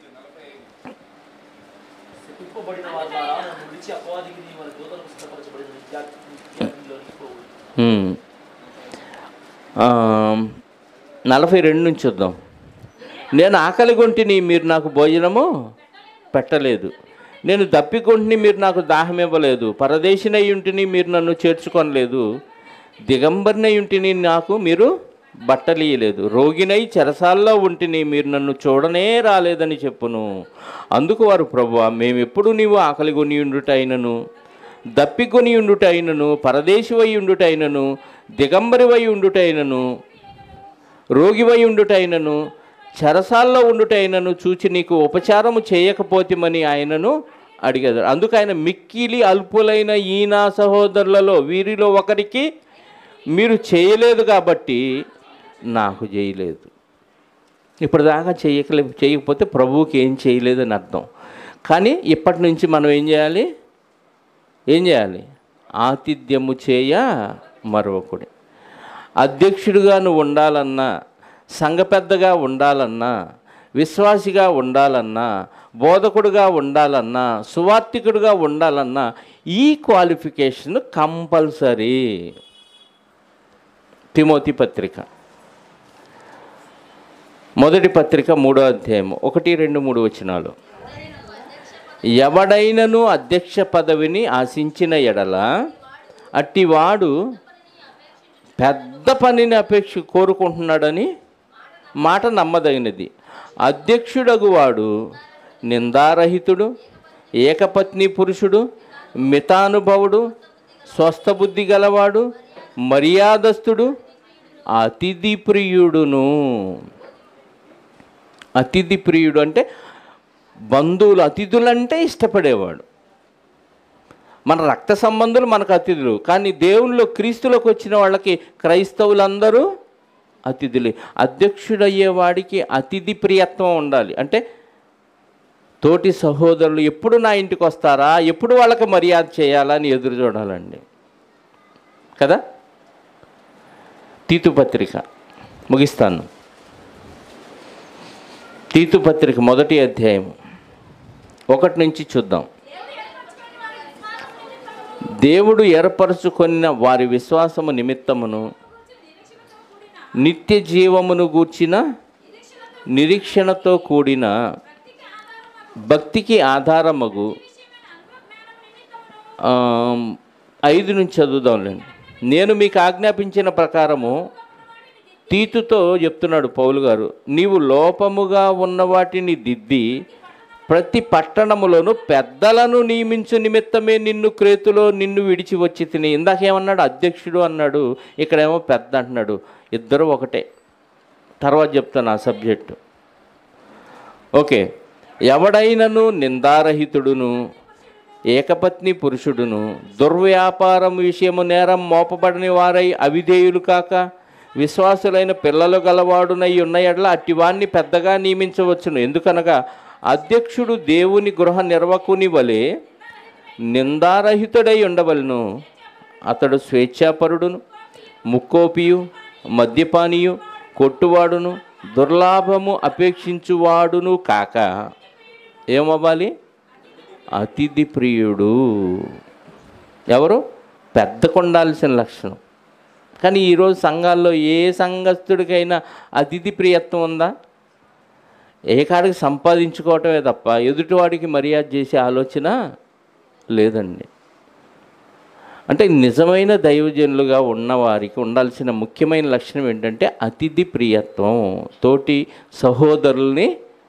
తిప్పబడిన వారి ద్వారా నన్ను విడిచి అపవాదికి నీ వారి దూతలకు సిద్ధపరచబడిన విద్యార్థి విద్యార్థిలోనికి పోవు ఉమ్. ఆ, నలభై రెండు నుంచి చూద్దాం నేను ఆకలి కొంటిని మీరు నాకు భోజనము పెట్టలేదు నేను దప్పికొంటిని మీరు నాకు దాహం ఇవ్వలేదు పరదేశినై ఉంటిని మీరు నన్ను చేర్చుకొనలేదు దిగంబరినై ఉంటిని నాకు మీరు బట్టలు ఇయ్యలేదు రోగినై చెరసాల్లో ఉంటిని మీరు నన్ను చూడనే రాలేదని చెప్పును అందుకు వారు ప్రభువా మేమెప్పుడు నీవు ఆకలి కొని ఉండుటైనను దప్పికొని ఉండుటైనను పరదేశివై ఉండుటైనను దిగంబరివై ఉండుటైనను రోగివై ఉండుటైనను చెరసాల్లో ఉండుటైనను చూచి నీకు ఉపచారము చేయకపోతేమని ఆయనను అడిగారు అందుకు ఆయన మిక్కిలి అల్పులైన ఈనా సహోదరులలో వీరిలో ఒకరికి మీరు చేయలేదు కాబట్టి నాకు చేయలేదు ఇప్పటిదాకా చేయకలే చేయకపోతే ప్రభువుకి ఏం చేయలేదని అర్థం కానీ ఇప్పటి నుంచి మనం ఏం చేయాలి ఏం చేయాలి ఆతిథ్యము చేయ మరొకడు అధ్యక్షుడిగా నువ్వు ఉండాలన్నా సంఘ పెద్దగా ఉండాలన్నా విశ్వాసిగా ఉండాలన్నా బోధకుడుగా ఉండాలన్నా సువార్థికుడుగా ఉండాలన్నా ఈ క్వాలిఫికేషన్ కంపల్సరీ తిమోతి పత్రిక మొదటి పత్రిక మూడో అధ్యాయం ఒకటి రెండు మూడు వచనాలు ఎవడైనను అధ్యక్ష పదవిని ఆశించిన ఎడల అట్టివాడు పెద్ద పనిని అపేక్ష కోరుకుంటున్నాడని మాట నమ్మదగినది అధ్యక్షుడగువాడు నిందారహితుడు ఏకపత్ని పురుషుడు మితానుభవుడు స్వస్థబుద్ధి గలవాడు మర్యాదస్తుడు అతిథి ప్రియుడును అతిథి ప్రియుడు అంటే బంధువులు అతిథులంటే ఇష్టపడేవాడు మన రక్త సంబంధులు మనకు అతిథులు కానీ దేవునిలో క్రీస్తులోకి వచ్చిన వాళ్ళకి క్రైస్తవులందరూ అతిథులే అధ్యక్షుడయ్యేవాడికి అతిథి ప్రియత్వం ఉండాలి అంటే తోటి సహోదరులు ఎప్పుడు నా ఇంటికి వస్తారా ఎప్పుడు వాళ్ళకి మర్యాద చేయాలా అని ఎదురు చూడాలండి కదా తీతు పత్రిక ముగిస్తాను తీతు పత్రిక మొదటి అధ్యాయం ఒకటి నుంచి చూద్దాం దేవుడు ఏర్పరచుకొనిన వారి విశ్వాసము నిమిత్తమును నిత్య జీవమును గూర్చిన నిరీక్షణతో కూడిన భక్తికి ఆధారమగు ఆ, ఐదు నుంచి చదువుదాంలేండి నేను మీకు ఆజ్ఞాపించిన ప్రకారము తీతుతో చెప్తున్నాడు పౌలు గారు నీవు లోపముగా ఉన్న వాటిని దిద్ది ప్రతి పట్టణములోను పెద్దలను నియమించు నిమిత్తమే నిన్ను క్రేతులో నిన్ను విడిచి వచ్చి తిని ఇందాకేమన్నాడు అధ్యక్షుడు అన్నాడు ఇక్కడేమో పెద్ద అంటున్నాడు ఇద్దరు ఒకటే తర్వాత చెప్తాను ఆ సబ్జెక్టు ఓకే ఎవడైనను నిందారహితుడును ఏకపత్ని పురుషుడును దుర్వ్యాపారం విషయము నేరం మోపబడని వారై అవిధేయులు కాక విశ్వాసులైన పిల్లలు గలవాడునై ఉన్న ఎడల అట్టివాన్ని పెద్దగా నియమించవచ్చును ఎందుకనగా అధ్యక్షుడు దేవుని గృహ నిర్వకుని వలె నిందారహితుడై ఉండవలను అతడు స్వేచ్ఛాపరుడును ముక్కోపియు మద్యపానీయు కొట్టువాడును దుర్లాభము అపేక్షించువాడును కాక ఏమవ్వాలి అతిథి ప్రియుడు ఎవరు పెద్దకుండాల్సిన లక్షణం కానీ ఈరోజు సంఘాల్లో ఏ సంఘస్థుడికైనా అతిథి ప్రియత్వం ఉందా ఏ కాడికి సంపాదించుకోవటమే తప్ప ఎదుటివాడికి మర్యాద చేసే ఆలోచన లేదండి అంటే నిజమైన దైవజనులుగా ఉన్నవారికి ఉండాల్సిన ముఖ్యమైన లక్షణం ఏంటంటే అతిథి ప్రియత్వం తోటి సహోదరుల్ని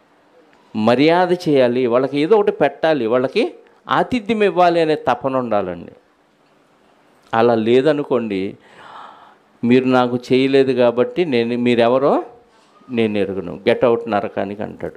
మర్యాద చేయాలి వాళ్ళకి ఏదో ఒకటి పెట్టాలి వాళ్ళకి ఆతిథ్యం ఇవ్వాలి అనే తపన ఉండాలండి అలా లేదనుకోండి మీరు నాకు చేయలేదు కాబట్టి నేను మీరెవరో నేను ఎరుగును గెట్ అవుట్ నరకానికి అంటాడు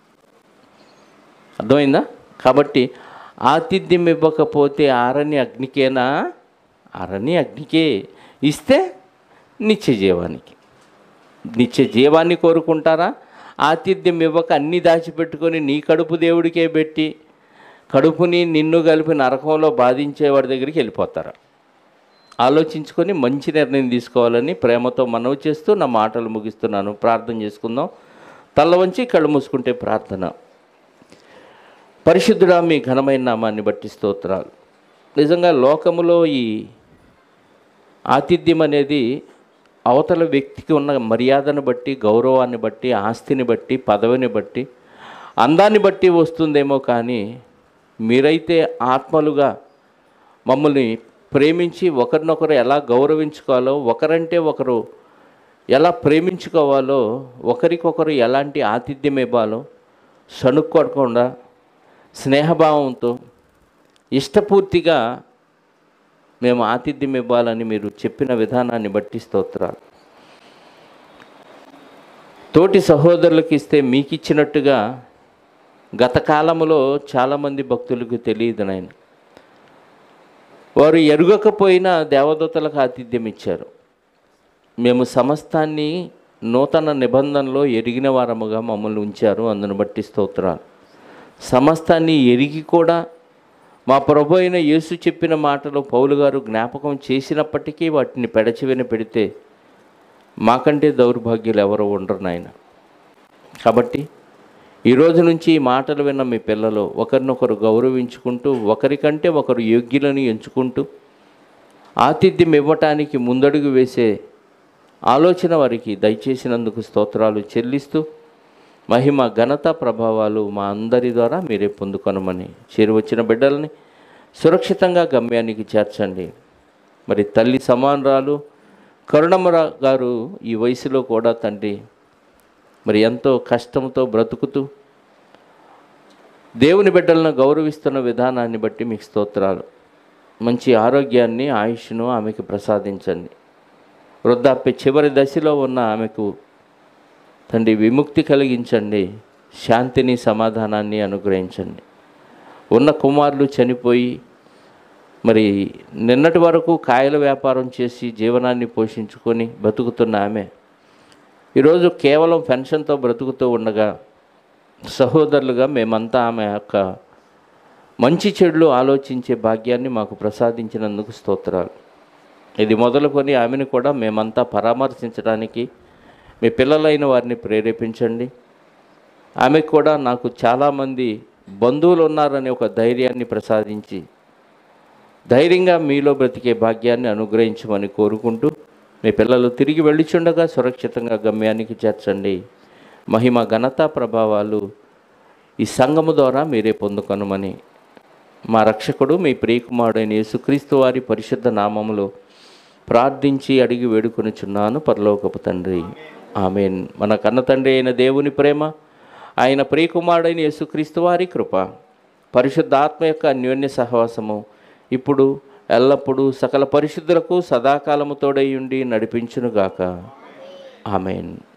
అర్థమైందా కాబట్టి ఆతిథ్యం ఇవ్వకపోతే ఆరని అగ్నికేనా ఆరని అగ్నికే ఇస్తే నిత్య జీవానికి నిత్య జీవాన్ని కోరుకుంటారా ఆతిథ్యం ఇవ్వక అన్నీ దాచిపెట్టుకొని నీ కడుపు దేవుడికే పెట్టి కడుపుని నిన్ను కలిపి నరకంలో బాధించేవాడి దగ్గరికి వెళ్ళిపోతారా ఆలోచించుకొని మంచి నిర్ణయం తీసుకోవాలని ప్రేమతో మనవి చేస్తూ నా మాటలు ముగిస్తున్నాను ప్రార్థన చేసుకుందాం తల్ల వంచి కళ్ళు మూసుకుంటే ప్రార్థన పరిశుద్ధుడా మీ ఘనమైన నామాన్ని బట్టి స్తోత్రాలు నిజంగా లోకములో ఈ ఆతిథ్యం అనేది అవతల వ్యక్తికి ఉన్న మర్యాదను బట్టి గౌరవాన్ని బట్టి ఆస్తిని బట్టి పదవిని బట్టి అందాన్ని బట్టి వస్తుందేమో కానీ మీరైతే ఆత్మలుగా మమ్మల్ని ప్రేమించి ఒకరినొకరు ఎలా గౌరవించుకోవాలో ఒకరంటే ఒకరు ఎలా ప్రేమించుకోవాలో ఒకరికొకరు ఎలాంటి ఆతిథ్యం ఇవ్వాలో సణుక్కోకుండా స్నేహభావంతో ఇష్టపూర్తిగా మేము ఆతిథ్యం ఇవ్వాలని మీరు చెప్పిన విధానాన్ని బట్టి స్తోత్రాలు తోటి సహోదరులకు ఇస్తే మీకు ఇచ్చినట్టుగా గత కాలములో చాలామంది భక్తులకు తెలియదు నాయన వారు ఎరుగకపోయినా దేవదూతలకు ఆతిథ్యం ఇచ్చారు మేము సమస్తాన్ని నూతన నిబంధనలో ఎరిగిన వారముగా మమ్మల్ని ఉంచారు అందును బట్టి స్తోత్రాలు సమస్తాన్ని ఎరిగి కూడా మా ప్రభు అయిన యేసు చెప్పిన మాటలు పౌలు గారు జ్ఞాపకం చేసినప్పటికీ వాటిని పెడచివిన పెడితే మాకంటే దౌర్భాగ్యులు ఎవరు ఉండరు నాయన కాబట్టి ఈ రోజు నుంచి ఈ మాటలు విన్న మీ పిల్లలు ఒకరినొకరు గౌరవించుకుంటూ ఒకరికంటే ఒకరు యోగ్యులను ఎంచుకుంటూ ఆతిథ్యం ఇవ్వటానికి ముందడుగు వేసే ఆలోచన వారికి దయచేసినందుకు స్తోత్రాలు చెల్లిస్తూ మహిమ ఘనత ప్రభావాలు మా అందరి ద్వారా మీరే పొందుకొనమని చేరువచ్చిన బిడ్డల్ని సురక్షితంగా గమ్యానికి చేర్చండి మరి తల్లి సమానరాలు కరుణమ్మర గారు ఈ వయసులో కూడా తండ్రి మరి ఎంతో కష్టంతో బ్రతుకుతూ దేవుని బిడ్డలను గౌరవిస్తున్న విధానాన్ని బట్టి మీకు స్తోత్రాలు మంచి ఆరోగ్యాన్ని ఆయుష్ను ఆమెకు ప్రసాదించండి వృద్ధాప్య చివరి దశలో ఉన్న ఆమెకు తండ్రి విముక్తి కలిగించండి శాంతిని సమాధానాన్ని అనుగ్రహించండి ఉన్న కుమారులు చనిపోయి మరి నిన్నటి వరకు కాయల వ్యాపారం చేసి జీవనాన్ని పోషించుకొని బతుకుతున్న ఆమె ఈరోజు కేవలం పెన్షన్తో బ్రతుకుతూ ఉండగా సహోదరులుగా మేమంతా ఆమె యొక్క మంచి చెడులు ఆలోచించే భాగ్యాన్ని మాకు ప్రసాదించినందుకు స్తోత్రాలు ఇది మొదలుకొని ఆమెను కూడా మేమంతా పరామర్శించడానికి మీ పిల్లలైన వారిని ప్రేరేపించండి ఆమెకు కూడా నాకు చాలామంది బంధువులు ఉన్నారనే ఒక ధైర్యాన్ని ప్రసాదించి ధైర్యంగా మీలో బ్రతికే భాగ్యాన్ని అనుగ్రహించమని కోరుకుంటూ మీ పిల్లలు తిరిగి వెళ్ళిచుండగా సురక్షితంగా గమ్యానికి చేర్చండి మహిమ ఘనత ప్రభావాలు ఈ సంఘము ద్వారా మీరే పొందుకొనమని మా రక్షకుడు మీ ప్రియకుమారుడైన యేసుక్రీస్తు వారి పరిశుద్ధ నామములో ప్రార్థించి అడిగి వేడుకొనుచున్నాను పరలోకపు తండ్రి ఆమెన్ మన కన్న తండ్రి అయిన దేవుని ప్రేమ ఆయన ప్రియకుమారుడైన యేసుక్రీస్తు వారి కృప పరిశుద్ధాత్మ యొక్క అన్యోన్య సహవాసము ఇప్పుడు ఎల్లప్పుడూ సకల పరిశుద్ధులకు సదాకాలము తోడై ఉండి నడిపించునుగాక ఆమెన్